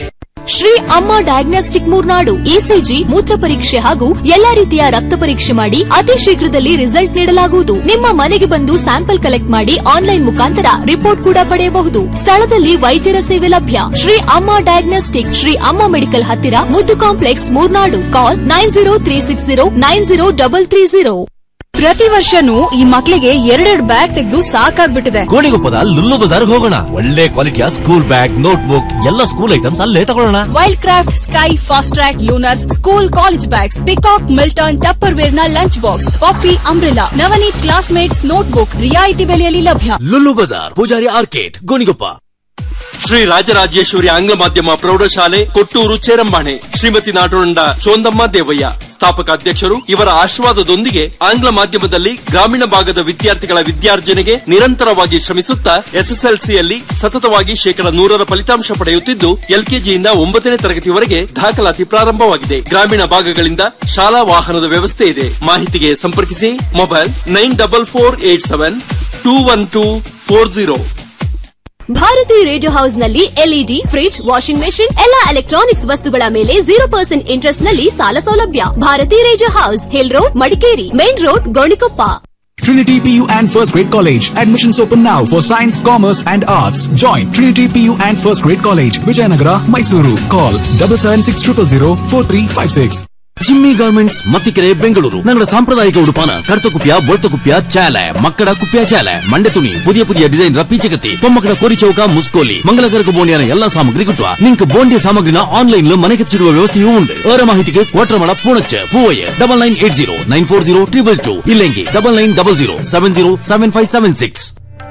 ಶ್ರೀ ಅಮ್ಮ ಡಯಾಗ್ನೋಸ್ಟಿಕ್ ಮೂರ್ನಾಡು ಇಸಿಜಿ ಮೂತ್ರ ಪರೀಕ್ಷೆ ಹಾಗೂ ಎಲ್ಲಾ ರೀತಿಯ ರಕ್ತ ಪರೀಕ್ಷೆ ಮಾಡಿ ಅತಿ ಶೀಘ್ರದಲ್ಲಿ ರಿಸಲ್ಟ್ ನೀಡಲಾಗುವುದು ನಿಮ್ಮ ಮನೆಗೆ ಬಂದು ಸ್ಯಾಂಪಲ್ ಕಲೆಕ್ಟ್ ಮಾಡಿ ಆನ್ಲೈನ್ ಮುಖಾಂತರ ರಿಪೋರ್ಟ್ ಕೂಡ ಪಡೆಯಬಹುದು ಸ್ಥಳದಲ್ಲಿ ವೈದ್ಯರ ಸೇವೆ ಲಭ್ಯ ಶ್ರೀ ಅಮ್ಮ ಡಯಾಗ್ನೋಸ್ಟಿಕ್ ಶ್ರೀ ಅಮ್ಮ ಮೆಡಿಕಲ್ ಹತ್ತಿರ Muddu complex Murnad call nine zero three six zero nine zero double three zero ಪ್ರತಿ ವರ್ಷನೂ ಈ ಮಕ್ಳಿಗೆ ಎರಡೆರಡು ಬ್ಯಾಗ್ ತೆಗೆದು ಸಾಕಾಗ್ಬಿಟ್ಟಿದೆ ಗೋಣಿಗೊಪ್ಪದ ಲುಲ್ಲು ಬಜಾರ್ ಹೋಗೋಣ ಒಳ್ಳೆ ಕ್ವಾಲಿಟಿಯ ಸ್ಕೂಲ್ ಬ್ಯಾಗ್ ನೋಟ್ ಬುಕ್ ಎಲ್ಲ ಸ್ಕೂಲ್ ಐಟಮ್ಸ್ ಅಲ್ಲೇ ತಗೊಳ್ಳೋಣ Wildcraft sky fast track Lunars school college bags Peacock Milton Tupperware ನ lunch box Poppy umbrella Navneet classmates notebook ರಿಯಾಯಿತಿ ಬೆಲೆಯಲ್ಲಿ ಲಭ್ಯ ಲುಲ್ಲು ಬಜಾರ್ ಪೂಜಾರಿ ಆರ್ಕೇಟ್ ಗೋಣಿಗೊಪ್ಪ ಶ್ರೀ ರಾಜರಾಜೇಶ್ವರಿ ಆಂಗ್ಲ ಮಾಧ್ಯಮ ಪ್ರೌಢಶಾಲೆ ಕೊಟ್ಟೂರು ಚೇರಂಬಾಣೆ ಶ್ರೀಮತಿ ನಾಟೋಂಡ ಚೋಂದಮ್ಮ ದೇವಯ್ಯ ಸ್ಥಾಪಕ ಅಧ್ಯಕ್ಷರು ಇವರ ಆಶೀರ್ವಾದದೊಂದಿಗೆ ಆಂಗ್ಲ ಮಾಧ್ಯಮದಲ್ಲಿ ಗ್ರಾಮೀಣ ಭಾಗದ ವಿದ್ಯಾರ್ಥಿಗಳ ವಿದ್ಯಾರ್ಜನೆಗೆ ನಿರಂತರವಾಗಿ ಶ್ರಮಿಸುತ್ತಾ ಎಸ್ಎಸ್ಎಲ್ಸಿಯಲ್ಲಿ ಸತತವಾಗಿ ಶೇಕಡ ನೂರರ ಫಲಿತಾಂಶ ಪಡೆಯುತ್ತಿದ್ದು ಎಲ್ಕೆಜಿಯಿಂದ ಒಂಬತ್ತನೇ ತರಗತಿವರೆಗೆ ದಾಖಲಾತಿ ಪ್ರಾರಂಭವಾಗಿದೆ ಗ್ರಾಮೀಣ ಭಾಗಗಳಿಂದ ಶಾಲಾ ವಾಹನದ ವ್ಯವಸ್ಥೆ ಇದೆ ಮಾಹಿತಿಗೆ ಸಂಪರ್ಕಿಸಿ mobile nine double four eight seven two one two four zero Bharathi radio house ನಲ್ಲಿ ಎಲ್ಇಡಿ ಫ್ರಿಡ್ಜ್ ವಾಷಿಂಗ್ ಮೆಷಿನ್ ಎಲ್ಲಾ ಎಲೆಕ್ಟ್ರಾನಿಕ್ಸ್ ವಸ್ತುಗಳ ಮೇಲೆ ಜೀರೋ ಪರ್ಸೆಂಟ್ ಇಂಟ್ರೆಸ್ಟ್ ನಲ್ಲಿ ಸಾಲ ಸೌಲಭ್ಯ Bharathi radio house hill road Madikeri main road Gonikoppa Trinity PU and First Grade College. Admissions open now for Science, Commerce and Arts. Join Trinity PU and First Grade College, Vijayanagara, Mysuru. Call double seven six triple zero four three five six. Jimmy garments Mattikere Bengaluru ನಗರ ಸಾಂಪ್ರದಾಯಿಕ ಉಡುಪಾನ ಕರ್ತಕುಪ್ಯ ಬೊಳ್ತಕುಪ್ಯ ಚಾಲೆ ಮಕ್ಕಳ ಕುಪ್ಯ ಚಾಲೆ ಮಂಡೆ ತುಣಿ പുതിയ പുതിയ design ರಪ್ಪೀಚಗತಿ പൊമ്മക്കട ಕೋರಿಚೌಕ ಮುಸ್ಕೋಲಿ ಮಂಗಲಕರಕ ಬೋಂಡಿಯನ ಎಲ್ಲಾ ಸಾಮಗ್ರಿ കിട്ടുക നിങ്ങൾക്ക് ബോണ്ടിയ സാമഗ്രിನ ಆನ್ಲೈನ್ ಮನೆಗೆಚ್ಚಿರುವ ವ್ಯವಸ್ಥೆಯೂ ಉಂಟು ಅವರ ಮಾಹಿತಿಗೆ Kotramada Poonacha Poovaiah double nine eight zero nine four zero triple two ಇಲ್ಲೆಂಗಿ double nine double zero seven zero seven five seven six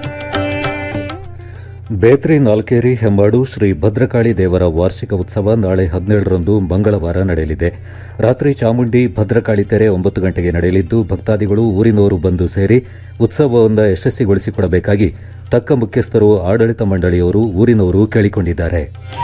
Bethri Nalkeri Hemmadu Shri Bhadrakali ದೇವರ ವಾರ್ಷಿಕ ಉತ್ಸವ ನಾಳೆ ಹದಿನೇಳರಂದು ಮಂಗಳವಾರ ನಡೆಯಲಿದೆ ರಾತ್ರಿ ಚಾಮುಂಡಿ ಭದ್ರಕಾಳಿ ತೆರೆ ಒಂಬತ್ತು ಗಂಟೆಗೆ ನಡೆಯಲಿದ್ದು ಭಕ್ತಾದಿಗಳು ಊರಿನವರು ಬಂದು ಸೇರಿ ಉತ್ಸವವನ್ನು ಯಶಸ್ವಿಗೊಳಿಸಿಕೊಡಬೇಕಾಗಿ ತಕ್ಕ ಮುಖ್ಯಸ್ಥರು ಆಡಳಿತ ಮಂಡಳಿಯವರು ಊರಿನವರು ಕೇಳಿಕೊಂಡಿದ್ದಾರೆ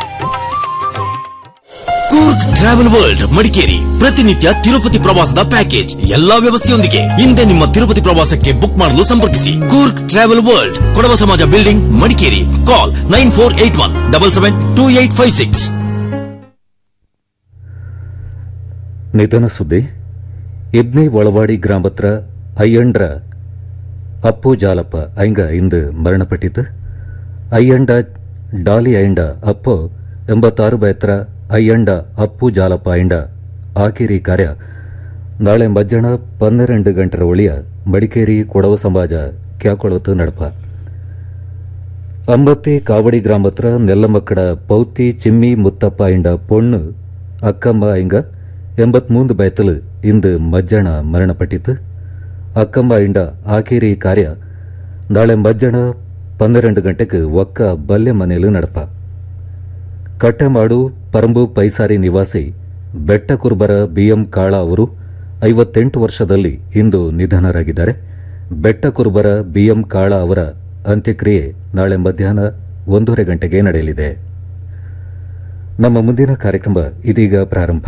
ಕೂರ್ಗ್ ಟ್ರಾವೆಲ್ ವರ್ಲ್ಡ್ ಮಡಿಕೇರಿ ಪ್ರತಿನಿತ್ಯ ತಿರುಪತಿ ಪ್ರವಾಸದ ಪ್ಯಾಕೇಜ್ ಎಲ್ಲಾ ವ್ಯವಸ್ಥೆಯೊಂದಿಗೆ ಹಿಂದೆ ನಿಮ್ಮ ತಿರುಪತಿ ಪ್ರವಾಸಕ್ಕೆ ಬುಕ್ ಮಾಡಲು ಸಂಪರ್ಕಿಸಿ Coorg travel world Kodava Samaja building Madikeri call nine four eight one double seven two eight five six ನಿಧನ ಸುದ್ದಿ ಇಬ್ನಿ ಒಳವಾಡಿ ಗ್ರಾಮತ್ರ ಅಯ್ಯಂಡ್ರ ಅಪ್ಪು ಜಾಲಪ್ಪ ಐಂಗ ಇಂದು ಮರಣಪಟ್ಟಿತು ಅಯ್ಯಂಡ ಡಾಲಿ ಐಂಡ ಅಪ್ಪು ಎಂಬತ್ತಾರು ಬಯತ್ರ ಅಯ್ಯಂಡ ಅಪ್ಪು ಜಾಲಪ್ಪ ಐಂಡ ಆಕಿರಿ ಕಾರ್ಯ ನಾಳೆ ಮಧ್ಯಾಹ್ನ ಪನ್ನೆರಡು ಗಂಟರ ಒಳಿಯ ಮಡಿಕೇರಿ ಕೊಡವ ಸಮಾಜ ಕ್ಯಾಕೊಳತು ನಡಪ ಅಂಬತ್ತಿ ಕಾವಡಿ ಗ್ರಾಮತ್ರ ನೆಲ್ಲಮಕ್ಕಡ ಪೌತಿ ಚಿಮ್ಮಿ ಮುತ್ತಪ್ಪ ಇಂಡ ಪೊಣ್ಣು ಅಕ್ಕಮ್ಮ ಇಂಗ ಎಂಬತ್ಮೂಂದು ಬಯತಲು ಇಂದು ಮಧ್ಯಾಹ್ನ ಮರಣಪಟ್ಟಿತು ಅಕ್ಕಮ್ಮ ಇಂಡ ಆಕೇರಿ ಕಾರ್ಯ ನಾಳೆ ಮಧ್ಯಾಹ್ನ ಪನ್ನೆರಡು ಗಂಟೆಗೆ ಒಕ್ಕ ಬಲ್ಲೆ ಮನೆಯಲು ನಡಪ ಕಟ್ಟೆಮಾಡು ಪರಂಬು ಪೈಸಾರಿ ನಿವಾಸಿ ಬೆಟ್ಟ ಕುರ್ಬರ ಬಿಎಂ ಕಾಳ ಅವರು ಐವತ್ತೆಂಟು ವರ್ಷದಲ್ಲಿ ಇಂದು ನಿಧನರಾಗಿದ್ದಾರೆ ಬೆಟ್ಟ ಕುರ್ಬರ ಬಿಎಂ ಕಾಳ ಅವರ ಅಂತ್ಯಕ್ರಿಯೆ ನಾಳೆ ಮಧ್ಯಾಹ್ನ ಒಂದೂವರೆ ಗಂಟೆಗೆ ನಡೆಯಲಿದೆ ನಮ್ಮ ಮುಂದಿನ ಕಾರ್ಯಕ್ರಮ ಇದೀಗ ಪ್ರಾರಂಭ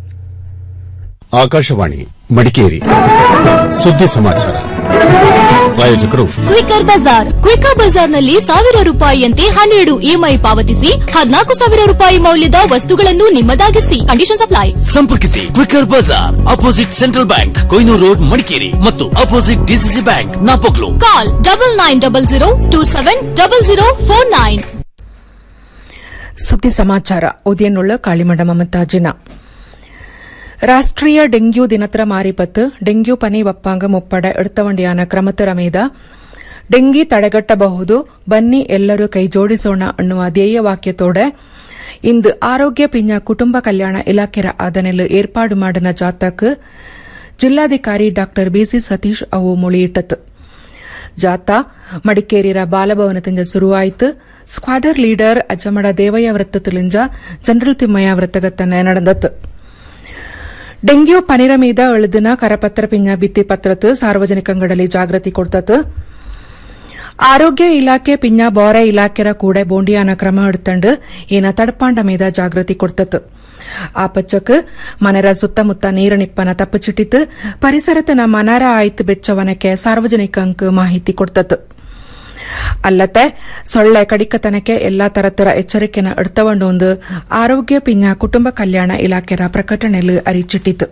ಆಕಾಶವಾಣಿ ಮಡಿಕೇರಿ ಸುದ್ದಿ ಸಮಾಚಾರ ಪ್ರಾಯೋಜಕರು ಕ್ವಿಕರ್ ಬಜಾರ್ ಕ್ವಿಕರ್ ಬಜಾರ್ನಲ್ಲಿ ಸಾವಿರ ರೂಪಾಯಿಯಂತೆ ಹನ್ನೆರಡು ಇಎಂಐ ಪಾವತಿಸಿ ಹದಿನಾಲ್ಕು ಸಾವಿರ ರೂಪಾಯಿ ಮೌಲ್ಯದ ವಸ್ತುಗಳನ್ನು ನಿಮ್ಮದಾಗಿಸಿ ಕಂಡೀಷನ್ ಅಪ್ಲೈ ಸಂಪರ್ಕಿಸಿ quicker bazaar opposite central bank Koynur road Madikeri ಮತ್ತು opposite DCC bank Napoklu call double nine double zero two seven double zero four nine ಸುದ್ದಿ ಸಮಾಚಾರ ಉದಯನುಳ್ಳ ಕಾಳಿಮಂಡ ಮಮತಾಜಿನ ರಾಷ್ಟ್ರೀಯ ಡೆಂಗ್ಯೂ ದಿನತ್ರ ಮಾರಿಪತ್ತು ಡೆಂಗ್ಯೂ ಪನಿ ಒಪ್ಪಾಂಗ ಮುಪ್ಪಡ ಎಡ್ತವಂಡಿಯಾನ ಕ್ರಮತರ ಮೇದ ಡೆಂಗಿ ತಡೆಗಟ್ಟಬಹುದು ಬನ್ನಿ ಎಲ್ಲರೂ ಕೈ ಜೋಡಿಸೋಣ ಅನ್ನುವ ಧ್ಯೇಯ ವಾಕ್ಯತೋಡೆ ಇಂದು ಆರೋಗ್ಯ ಪಿಂಜ ಕುಟುಂಬ ಕಲ್ಯಾಣ ಇಲಾಖೆರ ಆದನೆಲು ಏರ್ಪಾಡು ಮಾಡಿನ ಜಾಥಾಕ್ ಜಿಲ್ಲಾಧಿಕಾರಿ ಡಾ ಬಿಸಿ ಸತೀಶ್ ಅವು ಮುಳಿಯಿಟ್ಟತು ಜಾಥಾ ಮಡಿಕೇರಿರ ಬಾಲಭವನದಿಂದ ಶುರುವಾಯಿತು ಸ್ಕ್ವಾಡರ್ ಲೀಡರ್ ಅಜ್ಜಮಡ ದೇವಯ್ಯ ವೃತ್ತತಿಲಿಂಜ ಜನರಲ್ ತಿಮ್ಮಯ್ಯ ವೃತ್ತಗತ್ತನೆ ನಡೆದತ್ತು ಡೆಂಗ್ಯೂ ಪನಿರ ಮೀದ ಎಳುದಿನ ಕರಪತ್ರ ಪಿಂಜ ಭಿತ್ತಿ ಪತ್ರತ್ ಸಾರ್ವಜನಿಕಂಗಡಲಿ ಜಾಗೃತಿ ಕೊಡ್ತತ್ ಆರೋಗ್ಯ ಇಲಾಖೆ ಪಿಂಜ ಬೋರೆ ಇಲಾಖೆರ ಕೂಡ ಬೋಂಡಿಯಾನ ಕ್ರಮ ಹಿಡ್ತಂಡು ಏನ ತಡಪಾಂಡ ಮೀದ ಜಾಗೃತಿ ಕೊಡ್ತತ್ ಆ ಪಚ್ಚಕ್ ಮನೆರ ಸುತ್ತಮುತ್ತ ನೀರ ನಿಪ್ಪನ ತಪ್ಪಚಿಟ್ಟಿತು ಪರಿಸರತನ ಮನರ ಆಯ್ತು ಬೆಚ್ಚವನಕ್ಕೆ ಸಾರ್ವಜನಿಕಂಕ್ ಮಾಹಿತಿ ಕೊಡ್ತತ್ ಅಲ್ಲದೆ ಸೊಳ್ಳೆ ಕಡಿಕತನಕ್ಕೆ ಎಲ್ಲಾ ತರತರ ಎಚ್ಚರಿಕೆನ ಎಡ್ತವಂಡು ಆರೋಗ್ಯ ಪಿಂಜ ಕುಟುಂಬ ಕಲ್ಯಾಣ ಇಲಾಖೆಯ ಪ್ರಕಟಣೆಯಲ್ಲಿ ಅರಿಚಿಟ್ಟಿತು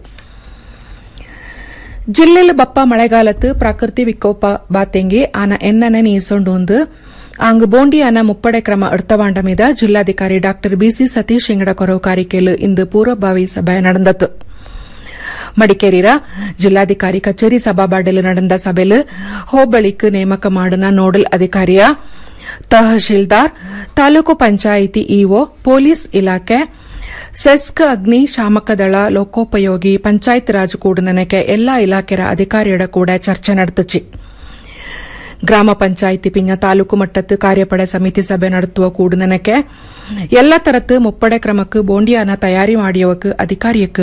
ಜಿಲ್ಲೆಲ್ ಬಪ್ಪ ಮಳೆಗಾಲത്ത് ಪ್ರಕೃತಿ ವಿಕೋಪ ಬಾತೆಂಗಿ ಆನ ಎನ್ನನೆ ನೀಸೊಂಡು ಆಂಗ್ ಬೋಂಡಿ ಆನ ಮುಪ್ಪಡೆ ಕ್ರಮ ಎಡ್ತವಾಂಡ ಮೀದ ಜಿಲ್ಲಾಧಿಕಾರಿ ಡಾ ಬಿಸಿ ಸತೀಶ್ ಇಂಗಡ ಕೊರವು ಕಾರಿಕೆಲ್ ಇಂದು ಪೂರ್ವಭಾವಿ ಸಭೆ நடந்தது ಮಡಿಕೇರಿರ ಜಿಲ್ಲಾಧಿಕಾರಿ ಕಚೇರಿ ಸಭಾಬಾಡಲು ನಡೆದ ಸಭೆಲ್ ಹೋಬಳಿಕ್ ನೇಮಕ ಮಾಡಿನ ನೋಡಲ್ ಅಧಿಕಾರಿಯ ತಹಶೀಲ್ದಾರ್ ತಾಲೂಕು ಪಂಚಾಯಿತಿ ಇಒ ಪೊಲೀಸ್ ಇಲಾಖೆ ಸೆಸ್ಕ್ ಅಗ್ನಿ ಶಾಮಕ ದಳ ಲೋಕೋಪಯೋಗಿ ಪಂಚಾಯತ್ ರಾಜ್ ಕೂಡನಕ್ಕೆ ಎಲ್ಲಾ ಇಲಾಖೆಯ ಅಧಿಕಾರಿಯಡ ಕೂಡ ಚರ್ಚೆ ನಡೆದಿச்சு ಗ್ರಾಮ ಪಂಚಾಯಿತಿ ಪಿಂಜ ತಾಲೂಕು ಮಟ್ಟತ್ತು ಕಾರ್ಯಪಡೆ ಸಮಿತಿ ಸಭೆ ನಡೆಸುವ ಕೂಡನಕ್ಕೆ ಎಲ್ಲ ತರತ್ತು ಮುಪ್ಪಡೆ ಕ್ರಮಕ್ಕೆ ಬೋಂಡಿಯಾನ ತಯಾರಿ ಮಾಡಿಯವಕ್ಕೆ ಅಧಿಕಾರಿಯಕ್ಕೆ